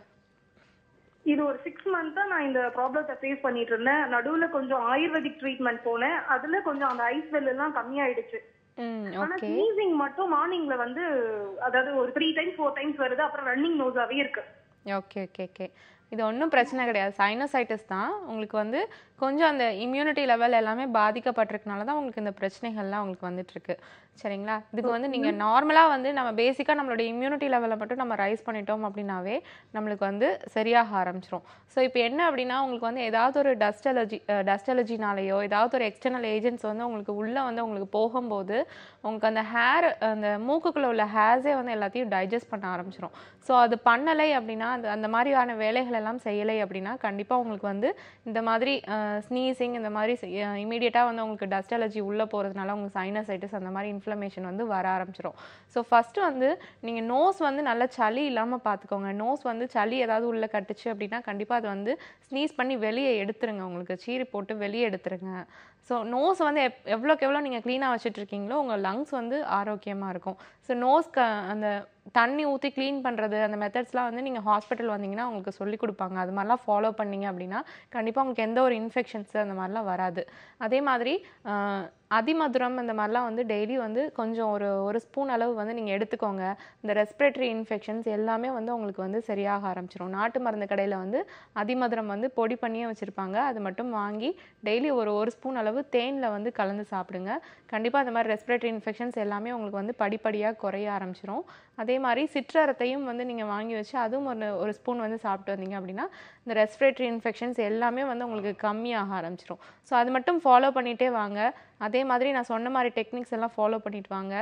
இது ஒரு சிக்ஸ் மந்த்தா நான் இந்த ப்ராப்ளத்தை ஃபேஸ் பண்ணிட்டு இருந்தேன் நடுவுல கொஞ்சம் ஆயுர்வேதிக் ட்ரீட்மெண்ட் போனேன் அதுல கொஞ்சம் அந்த ஐஸ் வெல் எல்லாம் கம்மியாயிடுச்சு ம் ஆனா ஓகே ஸ்னீசிங் மட்டும் மார்னிங்ல வந்து அதாவது ஒரு த்ரீ டைம்ஸ் ஃபோர் டைம்ஸ் வருது அப்புறம் ரன்னிங் நோஸாவே இருக்கு ஓகே ஓகே ஓகே இது ஒன்றும் பிரச்சனை கிடையாது சைனசைட்டிஸ் தான் உங்களுக்கு வந்து கொஞ்சம் அந்த இம்யூனிட்டி லெவல் எல்லாமே பாதிக்கப்பட்டிருக்கனால தான் உங்களுக்கு இந்த பிரச்சனைகள்லாம் உங்களுக்கு வந்துட்டு இருக்கு சரிங்களா இதுக்கு வந்து நீங்கள் நார்மலாக வந்து நம்ம பேசிக்காக நம்மளோட இம்யூனிட்டி லெவலை மட்டும் நம்ம ரைஸ் பண்ணிட்டோம் அப்படின்னாவே நம்மளுக்கு வந்து சரியாக ஆரம்பிச்சிரும் ஸோ இப்போ என்ன அப்படின்னா உங்களுக்கு வந்து ஏதாவது ஒரு டஸ்ட் அலர்ஜி டஸ்ட் அலர்ஜினாலேயோ ஏதாவது ஒரு எக்ஸ்டர்னல் ஏஜென்ட்ஸ் வந்து உங்களுக்கு உள்ளே வந்து உங்களுக்கு போகும்போது உங்களுக்கு அந்த ஹேர் அந்த மூக்குக்குள்ளே உள்ள ஹேர்ஸே வந்து எல்லாத்தையும் டைஜஸ்ட் பண்ண ஆரம்பிச்சிரும் ஸோ அது பண்ணலை அப்படின்னா அந்த அந்த மாதிரியான வேலைகள் எல்லாம் செய்யலை அப்படின்னா கண்டிப்பாக உங்களுக்கு வந்து இந்த மாதிரி ஸ்னீசிங் இந்த மாதிரி இமீடியட்டாக வந்து உங்களுக்கு டஸ்ட் அலர்ஜி உள்ளே போகிறதுனால உங்களுக்கு சைனசைட்டிஸ் அந்த மாதிரி இன்ஃப்ளமேஷன் வந்து வர ஆரம்பிச்சிரும் ஸோ ஃபஸ்ட்டு வந்து நீங்கள் நோஸ் வந்து நல்லா சளி இல்லாமல் பார்த்துக்கோங்க நோஸ் வந்து சளி ஏதாவது உள்ளே கட்டுச்சு அப்படின்னா கண்டிப்பாக அது வந்து ஸ்னீஸ் பண்ணி வெளியே எடுத்துருங்க உங்களுக்கு சீரி போட்டு வெளியே எடுத்துருங்க ஸோ நோஸ் வந்து எப் எவ்வளோக்கு எவ்வளோ நீங்கள் க்ளீனாக வச்சுட்டு இருக்கீங்களோ உங்கள் லங்ஸ் வந்து ஆரோக்கியமாக இருக்கும் ஸோ நோஸ் க அந்த தண்ணி ஊற்றி க்ளீன் பண்ணுறது அந்த மெத்தட்ஸ்லாம் வந்து நீங்கள் ஹாஸ்பிட்டல் வந்தீங்கன்னா உங்களுக்கு சொல்லி கொடுப்பாங்க அது மாதிரிலாம் ஃபாலோ பண்ணீங்க அப்படின்னா கண்டிப்பாக உங்களுக்கு எந்த ஒரு இன்ஃபெக்ஷன்ஸ் அந்த மாதிரிலாம் வராது அதே மாதிரி ஆஹ், அதிமதுரம் இந்த மாதிரிலாம் வந்து டெய்லி வந்து கொஞ்சம் ஒரு ஒரு ஸ்பூன் அளவு வந்து நீங்கள் எடுத்துக்கோங்க இந்த ரெஸ்பிரேட்டரி இன்ஃபெக்ஷன்ஸ் எல்லாமே வந்து உங்களுக்கு வந்து சரியாக ஆரம்பிச்சிரும் நாட்டு மருந்து கடையில் வந்து அதிமதுரம் வந்து பொடி பண்ணியே வச்சுருப்பாங்க அது மட்டும் வாங்கி டெய்லி ஒரு ஒரு ஸ்பூன் அளவு தேனில் வந்து கலந்து சாப்பிடுங்க கண்டிப்பாக அந்த மாதிரி ரெஸ்பிரேட்டரி இன்ஃபெக்ஷன்ஸ் எல்லாமே உங்களுக்கு வந்து படிப்படியாக குறைய ஆரம்பிச்சிரும் அதே மாதிரி சிற்றரத்தையும் வந்து நீங்கள் வாங்கி வச்சு அதுவும் ஒரு ஒரு ஸ்பூன் வந்து சாப்பிட்டு வந்தீங்க அப்படின்னா இந்த ரெஸ்பிரேட்டரி இன்ஃபெக்ஷன்ஸ் எல்லாமே வந்து உங்களுக்கு கம்மியாக ஆரம்பிச்சிரும் ஸோ அது மட்டும் ஃபாலோ பண்ணிகிட்டே வாங்க அதே மாதிரி நான் சொன்ன மாதிரி டெக்னிக்ஸ் எல்லாம் ஃபாலோ பண்ணிட்டு வாங்க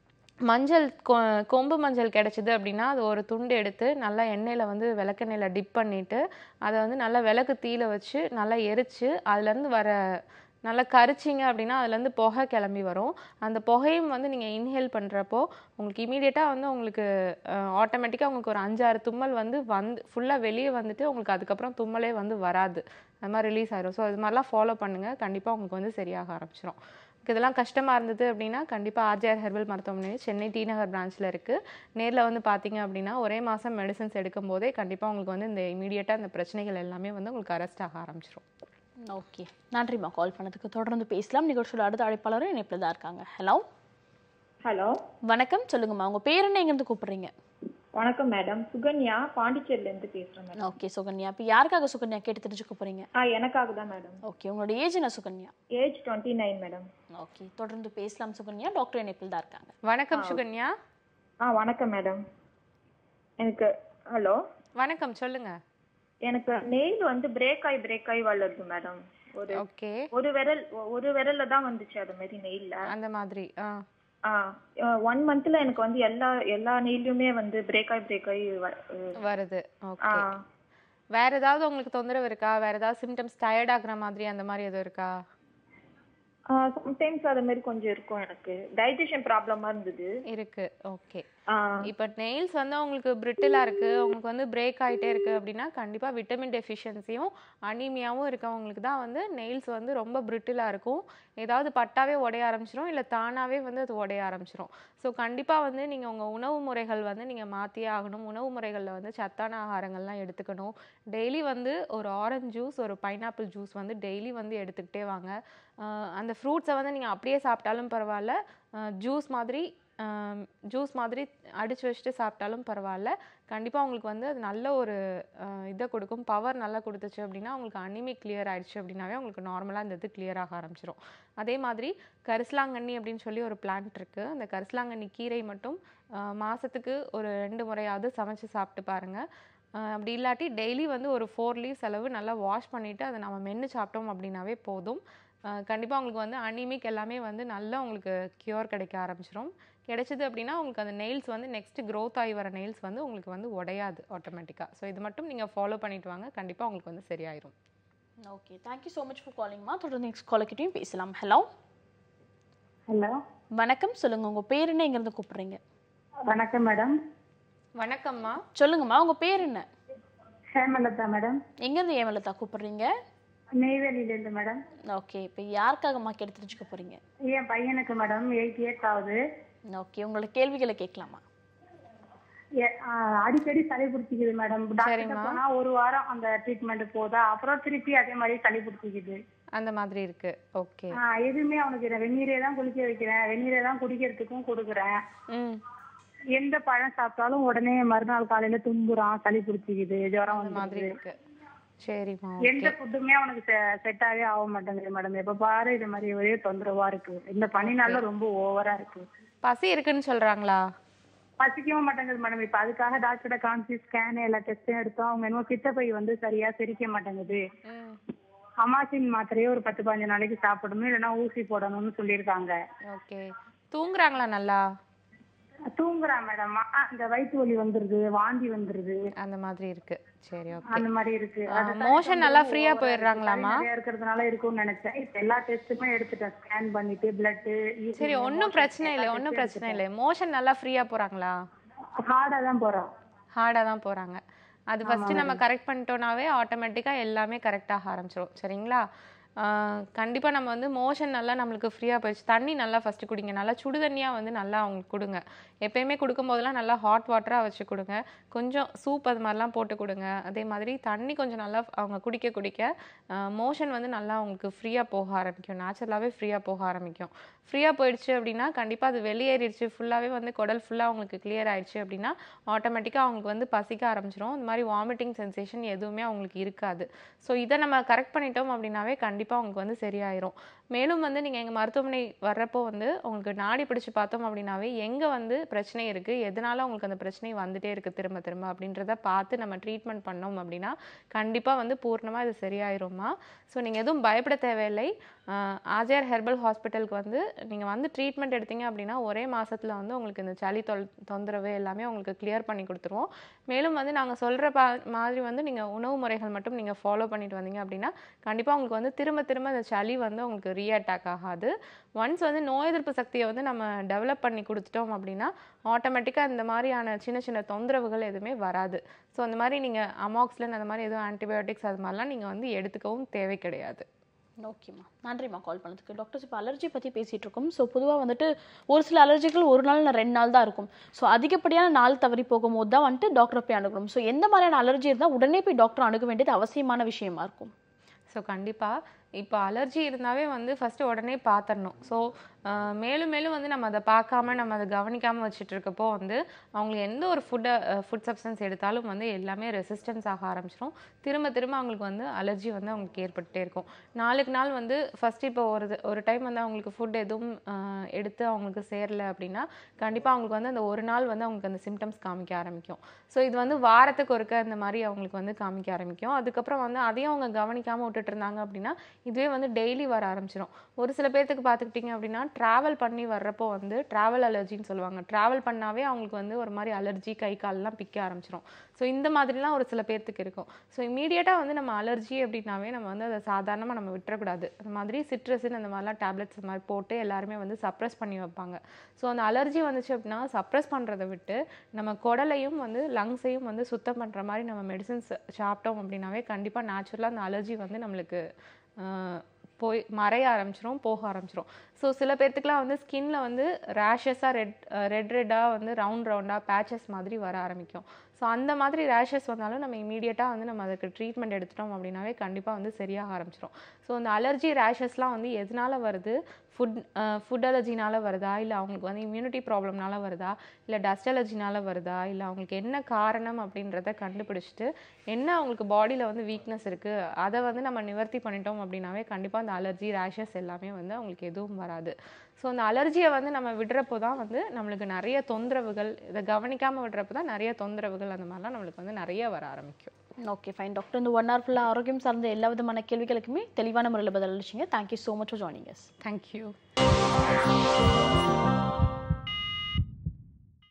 மஞ்சள் கொ- கொம்பு மஞ்சள் கிடைச்சிது அப்படின்னா அது ஒரு துண்டு எடுத்து நல்லா எண்ணெயில் வந்து விளக்கெண்ணெயில் டிப் பண்ணிவிட்டு அதை வந்து நல்லா விளக்கு தீயில வச்சு நல்லா எரித்து அதுலேருந்து வர நல்லா கரிச்சிங்க அப்படின்னா அதுலேருந்து புகை கிளம்பி வரும் அந்த புகையும் வந்து நீங்கள் இன்ஹேல் பண்ணுறப்போ உங்களுக்கு இமீடியட்டாக வந்து உங்களுக்கு ஆட்டோமேட்டிக்காக உங்களுக்கு ஒரு அஞ்சாறு தும்மல் வந்து வந்து ஃபுல்லாக வெளியே வந்துட்டு உங்களுக்கு அதுக்கப்புறம் தும்மலே வந்து வராது அது மாதிரி ரிலீஸ் ஆயிரும் ஸோ இது மாதிரிலாம் ஃபாலோ பண்ணுங்கள் கண்டிப்பாக உங்களுக்கு வந்து சரியாக ஆரம்பிச்சிரும் உங்களுக்கு இதெல்லாம் கஷ்டமாக இருந்தது அப்படின்னா கண்டிப்பாக ஆர்ஜிஆர் ஹெர்பல் மருத்துவமனை சென்னை டி நகர் பிரான்ச்சில் இருக்குது நேரில் வந்து பார்த்தீங்க அப்படின்னா ஒரே மாதம் மெடிசன்ஸ் எடுக்கும் போதே கண்டிப்பாக உங்களுக்கு வந்து இந்த இமீடியட்டாக இந்த பிரச்சனைகள் எல்லாமே வந்து உங்களுக்கு அரெஸ்ட் ஆக ஆரம்பிச்சிரும் ஓகே நன்றிம்மா கால் பண்ணதுக்கு தொடர்ந்து பேசலாம் நிகழ்ச்சியோட அடுத்த அழைப்பாளரும் இணைப்பில் தான் இருக்காங்க ஹலோ ஹலோ வணக்கம் சொல்லுங்கம்மா உங்க பேர் என்ன எங்கேருந்து கூப்பிடுறீங்க வணக்கம் மேடம் சுகன்யா பாண்டிச்சேரில இருந்து பேசுறேன் மேடம் ஓகே சுகன்யா இப்போ யாருக்காக சுகன்யா கேட்டு தெரிஞ்சுக்க போறீங்க ஆ எனக்காக தான் மேடம் ஓகே உங்களோட ஏஜ் என்ன Sukanya age twenty nine madam okay தொடர்ந்து பேசலாம் சுகன்யா டாக்டர் இணைப்பில் தான் இருக்காங்க வணக்கம் சுகன்யா ஆ வணக்கம் மேடம் எனக்கு ஹலோ வணக்கம் சொல்லுங்க எனக்கு நெயில் வந்து பிரேக் ஆகி பிரேக் ஆகி வளருது மேடம் ஒரு ஓகே ஒரு விரல் ஒ- ஒரு விரல்ல தான் வந்துச்சு அது மாதிரி நெயில்ல அந்த மாதிரி ஆ ஒன் மந்த்ல எனக்கு வந்து எல்லா எல்லா நெயிலுமே வந்து பிரேக் ஆகி பிரேக் ஆகி வ- அஹ் வருது ஆ ஓகே வேற ஏதாவது உங்களுக்கு தொந்தரவு இருக்கா வேற ஏதாவது சிம்டம்ஸ் டயர்ட் ஆகுற மாதிரி அந்த மாதிரி எதுவும் இருக்கா சம்டைம்ஸ் அது மாதிரி கொஞ்சம் இருக்கும் எனக்கு டைஜஷன் ப்ராப்ளமா இருந்தது இருக்கு ஓகே ஆ இப்போ நெயில்ஸ் வந்து உங்களுக்கு பிரிட்டிலாக இருக்குது உங்களுக்கு வந்து பிரேக் ஆகிட்டே இருக்குது அப்படின்னா கண்டிப்பாக விட்டமின் டெஃபிஷியன்சியும் அனீமியாவும் இருக்கவங்களுக்கு தான் வந்து நெயில்ஸ் வந்து ரொம்ப பிரிட்டிலாக இருக்கும் ஏதாவது பட்டாவே உடைய ஆரம்பிச்சிரும் இல்லை தானாகவே வந்து அது உடைய ஆரம்பிச்சிரும் ஸோ கண்டிப்பாக வந்து நீங்கள் உங்கள் உணவு முறைகள் வந்து நீங்கள் மாற்றியே ஆகணும் உணவு முறைகளில் வந்து சத்தான ஆகாரங்கள்லாம் எடுத்துக்கணும் டெய்லி வந்து ஒரு ஆரஞ்சு ஜூஸ் ஒரு பைனாப்பிள் ஜூஸ் வந்து டெய்லி வந்து எடுத்துக்கிட்டே வாங்க ஆஹ் அந்த ஃப்ரூட்ஸை வந்து நீங்கள் அப்படியே சாப்பிட்டாலும் பரவாயில்ல ஜூஸ் மாதிரி ஜூஸ் மாதிரி அடித்து வச்சுட்டு சாப்பிட்டாலும் பரவாயில்ல கண்டிப்பாக உங்களுக்கு வந்து அது நல்ல ஒரு ஆஹ் இதை கொடுக்கும் பவர் நல்லா கொடுத்துச்சு அப்படின்னா உங்களுக்கு அனிமிக் கிளியர் ஆயிடுச்சு அப்படின்னாவே உங்களுக்கு நார்மலாக இந்த இது கிளியர் ஆக ஆரம்பிச்சிரும் அதே மாதிரி கரிசலாங்கண்ணி அப்படின்னு சொல்லி ஒரு பிளான்ட் இருக்குது அந்த கரிசலாங்கண்ணி கீரை மட்டும் ஆஹ் மாசத்துக்கு ஒரு ரெண்டு முறையாவது சமைச்சு சாப்பிட்டு பாருங்கள் ஆஹ் அப்படி இல்லாட்டி டெய்லி வந்து ஒரு ஃபோர் லீவ்ஸ் அளவு நல்லா வாஷ் பண்ணிவிட்டு அதை நம்ம மென்று சாப்பிட்டோம் அப்படின்னாவே போதும் கண்டிப்பாக உங்களுக்கு வந்து அனிமிக் எல்லாமே வந்து நல்லா உங்களுக்கு க்யூர் கிடைக்க ஆரம்பிச்சிரும் கிடைச்சது அப்படின்னா உங்களுக்கு அந்த நெயில்ஸ் வந்து நெக்ஸ்ட் க்ரோத் ஆகி வர நெயில்ஸ் வந்து உங்களுக்கு வந்து உடையாது ஆட்டோமேட்டிக்காக ஸோ இது மட்டும் நீங்கள் ஃபாலோ பண்ணிட்டு வாங்க கண்டிப்பாக உங்களுக்கு வந்து சரியாயிரும் okay thank you so much for காலிங்மா தொடர்ந்து நெக்ஸ்ட் காலக்கிட்டையும் பேசலாம் ஹலோ ஹலோ வணக்கம் சொல்லுங்க உங்க பேர் என்ன எங்கேருந்து கூப்பிடுறீங்க வணக்கம் மேடம் வணக்கம்மா சொல்லுங்கம்மா உங்க பேர் என்ன ஹேமலதா மேடம் எங்கேருந்து ஏமலதா கூப்பிடுறீங்க நெய்வேலியில இருந்து மேடம் ஓகே இப்போ யாருக்காகம்மா கேட்டு தெரிஞ்சுக்க போறீங்க என் பையனுக்கு மேடம் எயிட் இயர்ஸ் ஆகுது ஓகே உங்களோட கேள்விகளை கேட்கலாமா எ- ஆ, அடிக்கடி சளி பிடிச்சிக்குது மேடம் டாக்டர் சரிம்மா. போனா ஒரு வாரம் அந்த ட்ரீட்மெண்ட் போதா அப்புறம் திருப்பி அதே மாதிரி சளி பிடிச்சிக்குது அந்த மாதிரி இருக்கு ஓகே ஆ, எதுவுமே அவனுக்கு நான் வெந்நீரே தான் குளிக்க வைக்கிறேன் வெந்நீரே தான் குடிக்கிறதுக்கும் கொடுக்குறேன் ம் எந்த பழம் சாப்பிட்டாலும் உடனே மறுநாள் காலையில தும்புறான் சளி பிடிச்சிக்குது ஜுரம் அந்த மாதிரி வந்துருது இருக்கு சரிம்மா எந்த ஓகே ஃபுட்டுமே அவனுக்கு செட் ஆகவே ஆக மாட்டேங்குது மேடம் எப்ப பாரு இது மாதிரி ஒரே தொந்தரவா இருக்கு இந்த பனினால ரொம்ப ஓவரா இருக்கு பசி இருக்குன்னு சொல்றாங்களா பசிக்கவும் மாட்டேங்குது மேடம் இப்ப அதுக்காக டாக்டர்கிட்ட காமிச்சு ஸ்கேன் எல்லா டெஸ்டும் எடுத்தோம் அவங்க என்னமோ பித்தப்பை வந்து சரியா செரிக்க மாட்டேங்குது ம் அமாசின் மாத்திரையே ஒரு பத்து பதினஞ்சு நாளைக்கு சாப்பிடணும் இல்லைன்னா ஊசி போடணும்னு சொல்லியிருக்காங்க ஓகே தூங்குறாங்களா நல்லா தூங்குறான் மேடம் அந்த வயிற்று வலி வந்துருது வாந்தி வந்துருது அந்த மாதிரி இருக்கு சரி ஓகே அந்த மாதிரி இருக்கு அது மோஷன் நல்லா ஃப்ரீயா போயிடுறாங்களாமா நிறைய இருக்கிறதுனால இருக்கும்னு நினைச்சேன் இப்ப எல்லா டெஸ்ட்டுமே எடுத்துட்டேன் ஸ்கேன் பண்ணிட்டு பிளட் சரி ஒன்றும் பிரச்சனை இல்லை ஒன்றும் பிரச்சனை இல்லை மோஷன் நல்லா ஃப்ரீயா போறாங்களா ஹார்டா தான் போறோம் ஹார்டாக தான் போறாங்க அது ஃபர்ஸ்ட் நம்ம கரெக்ட் பண்ணிட்டோம்னாவே ஆட்டோமேட்டிக்காக எல்லாமே கரெக்டாக ஆரம்பிச்சிரும் சரிங்களா ஆஹ் கண்டிப்பா நம்ம வந்து மோஷன் நல்லா நம்மளுக்கு ஃப்ரீயாக போயிடுச்சு தண்ணி நல்லா ஃபர்ஸ்ட் குடிங்க நல்லா சுடு தண்ணியாக வந்து நல்லா அவங்களுக்கு கொடுங்க எப்பயுமே கொடுக்கும்போதெல்லாம் நல்லா ஹாட் வாட்டராக வச்சு கொடுங்க கொஞ்சம் சூப் அது மாதிரிலாம் போட்டு கொடுங்க அதே மாதிரி தண்ணி கொஞ்சம் நல்லா அவங்க குடிக்க குடிக்க மோஷன் வந்து நல்லா அவங்களுக்கு ஃப்ரீயாக போக ஆரம்பிக்கும் நேச்சுரலாகவே ஃப்ரீயாக போக ஆரம்பிக்கும் ஃப்ரீயாக போயிடுச்சு அப்படின்னா கண்டிப்பாக அது வெளியேறிடுச்சு ஃபுல்லாகவே வந்து குடல் ஃபுல்லாக அவங்களுக்கு கிளியர் ஆயிடுச்சு அப்படின்னா ஆட்டோமேட்டிக்காக அவங்களுக்கு வந்து பசிக்க ஆரம்பிச்சிரும் இந்த மாதிரி வாமிட்டிங் சென்சேஷன் எதுவுமே அவங்களுக்கு இருக்காது ஸோ இதை நம்ம கரெக்ட் பண்ணிட்டோம் அப்படின்னாவே கண்டிப்பாக அவங்களுக்கு வந்து சரியாயிரும் மேலும் வந்து நீங்கள் எங்கள் மருத்துவமனை வர்றப்போ வந்து உங்களுக்கு நாடி பிடிச்சு பார்த்தோம் அப்படின்னாவே எங்கே வந்து பிரச்சனை இருக்குது எதனால உங்களுக்கு அந்த பிரச்சனை வந்துட்டே இருக்குது திரும்ப திரும்ப அப்படின்றத பார்த்து நம்ம ட்ரீட்மெண்ட் பண்ணோம் அப்படின்னா கண்டிப்பாக வந்து பூர்ணமாக இது சரியாயிரும்மா ஸோ நீங்கள் எதுவும் பயப்பட தேவையில்லை ஆஹ் ஆர்ஜிஆர் ஹெர்பல் ஹாஸ்பிட்டலுக்கு வந்து நீங்கள் வந்து ட்ரீட்மெண்ட் எடுத்தீங்க அப்படின்னா ஒரே மாசத்துல வந்து உங்களுக்கு இந்த சளி தொல் தொந்தரவு எல்லாமே உங்களுக்கு கிளியர் பண்ணி கொடுத்துருவோம் மேலும் வந்து நாங்கள் சொல்கிற பா மாதிரி வந்து நீங்கள் உணவு முறைகள் மட்டும் நீங்கள் ஃபாலோ பண்ணிட்டு வந்தீங்க அப்படின்னா கண்டிப்பாக உங்களுக்கு வந்து திரும்ப திரும்ப இந்த சளி வந்து உங்களுக்கு ரீஅட்டாக் ஆகாது ஒன்ஸ் வந்து நோய் எதிர்ப்பு சக்தியை வந்து நம்ம டெவலப் பண்ணி கொடுத்துட்டோம் அப்படின்னா ஆட்டோமேட்டிக்காக இந்த மாதிரியான சின்ன சின்ன தொந்தரவுகள் எதுவுமே வராது ஸோ அந்த மாதிரி நீங்கள் அமாக்ஸ்லின் அந்த மாதிரி எதுவும் ஆன்டிபயோட்டிக்ஸ் அது மாதிரிலாம் நீங்கள் வந்து எடுத்துக்கவும் தேவை கிடையாது ஓகேம்மா நன்றிம்மா கால் பண்ணதுக்கு டாக்டர்ஸ் இப்போ அலர்ஜி பற்றி பேசிகிட்டு இருக்கோம் ஸோ பொதுவாக வந்துட்டு ஒரு சில அலர்ஜிகள் ஒரு நாள் இல்லை ரெண்டு நாள் தான் இருக்கும் ஸோ அதிகப்படியான நாள் தவறி போகும்போது தான் வந்துட்டு டாக்டரை போய் அணுகணும் ஸோ எந்த மாதிரியான அலர்ஜி இருந்தால் உடனே போய் டாக்டர் அணுக வேண்டியது அவசியமான விஷயமா இருக்கும் ஸோ கண்டிப்பாக இப்போ அலர்ஜி இருந்தாவே வந்து ஃபஸ்ட்டு உடனே பார்த்துடணும் ஸோ மேலும் மேலும் வந்து நம்ம அதை பார்க்காம நம்ம அதை கவனிக்காமல் வச்சுட்டு இருக்கப்போ வந்து அவங்களுக்கு எந்த ஒரு ஃபுட்டை ஃபுட் சப்ஸ்டன்ஸ் எடுத்தாலும் வந்து எல்லாமே ரெசிஸ்டன்ஸ் ஆக ஆரம்பிச்சிடும் திரும்ப திரும்ப அவங்களுக்கு வந்து அலர்ஜி வந்து அவங்களுக்கு ஏற்பட்டுட்டே இருக்கும் நாளுக்கு நாள் வந்து ஃபர்ஸ்ட் இப்போ ஒரு இது- ஒரு டைம் வந்து அவங்களுக்கு ஃபுட் எதுவும் அஹ், எடுத்து அவங்களுக்கு சேரல அப்படின்னா கண்டிப்பாக அவங்களுக்கு வந்து அந்த ஒரு நாள் வந்து அவங்களுக்கு அந்த சிம்டம்ஸ் காமிக்க ஆரம்பிக்கும் ஸோ இது வந்து வாரத்துக்கு ஒருக்க இந்த மாதிரி அவங்களுக்கு வந்து காமிக்க ஆரம்பிக்கும் அதுக்கப்புறம் வந்து அதையும் அவங்க கவனிக்காமல் விட்டுட்டு இருந்தாங்க அப்படின்னா இதுவே வந்து டெய்லி வர ஆரம்பிச்சிடும் ஒரு சில பேர்த்துக்கு பார்த்துக்கிட்டிங்க அப்படின்னா ட்ராவல் பண்ணி வர்றப்போ வந்து ட்ராவல் அலர்ஜின்னு சொல்லுவாங்க ட்ராவல் பண்ணாவே அவங்களுக்கு வந்து ஒரு மாதிரி அலர்ஜி கை கால்லாம் பிக்க ஆரம்பிச்சிடும் ஸோ இந்த மாதிரிலாம் ஒரு சில பேர்த்துக்கு இருக்கும் ஸோ இமீடியட்டாக வந்து நம்ம அலர்ஜி அப்படின்னாவே நம்ம வந்து அதை சாதாரணமாக நம்ம விட்டுறக்கூடாது அந்த மாதிரி சிட்ரஸின் அந்த மாதிரிலாம் டேப்லெட்ஸ் அந்த மாதிரி போட்டு எல்லாருமே வந்து சப்ரஸ் பண்ணி வைப்பாங்க ஸோ அந்த அலர்ஜி வந்துச்சு அப்படின்னா சப்ரஸ் பண்ணுறதை விட்டு நம்ம குடலையும் வந்து லங்ஸையும் வந்து சுத்தம் பண்ணுற மாதிரி நம்ம மெடிசின்ஸ் சாப்பிட்டோம் அப்படின்னாவே கண்டிப்பாக நேச்சுரலாக அந்த அலர்ஜி வந்து நம்மளுக்கு ஆஹ், போய் மறைய ஆரம்பிச்சிரும் போக ஆரம்பிச்சிரும் ஸோ சில பேர்த்துக்குலாம் வந்து ஸ்கின்ல வந்து ரேஷஸாக ரெட் ரெட் ரெட்டாக வந்து ரவுண்ட் ரவுண்டாக பேச்சஸ் மாதிரி வர ஆரம்பிக்கும் ஸோ அந்த மாதிரி ரேஷஸ் வந்தாலும் நம்ம இமீடியட்டாக வந்து நம்ம அதுக்கு ட்ரீட்மெண்ட் எடுத்துட்டோம் அப்படின்னாவே கண்டிப்பாக வந்து சரியாக ஆரம்பிச்சிடும் ஸோ அந்த அலர்ஜி ரேஷஸ்லாம் வந்து எதனால வருது ஃபுட் ஃபுட் அலர்ஜினால வருதா இல்லை அவங்களுக்கு வந்து இம்யூனிட்டி ப்ராப்ளம்னால வருதா இல்லை டஸ்ட் அலர்ஜினால வருதா இல்லை அவங்களுக்கு என்ன காரணம் அப்படின்றத கண்டுபிடிச்சிட்டு என்ன அவங்களுக்கு பாடியில் வந்து வீக்னஸ் இருக்குது அதை வந்து நம்ம நிவர்த்தி பண்ணிட்டோம் அப்படின்னாவே கண்டிப்பாக அந்த அலர்ஜி ரேஷஸ் எல்லாமே வந்து அவங்களுக்கு எதுவும் வராது ஸோ அந்த அலர்ஜியை வந்து நம்ம விடுறப்போ தான் வந்து நம்மளுக்கு நிறைய தொந்தரவுகள் இதை கவனிக்காமல் விடுறப்போ தான் நிறைய தொந்தரவுகள் அந்த மாதிரிலாம் நம்மளுக்கு வந்து நிறைய வர ஆரம்பிக்கும் ஓகே ஃபைன் டாக்டர் இந்த ஒன் ஹவர் ஃபுல்லாக ஆரோக்கியம் சார்ந்த எல்லா விதமான கேள்விகளுக்குமே தெளிவான முறையில் பதிலளிச்சிங்க thank you so much for joining yes thank you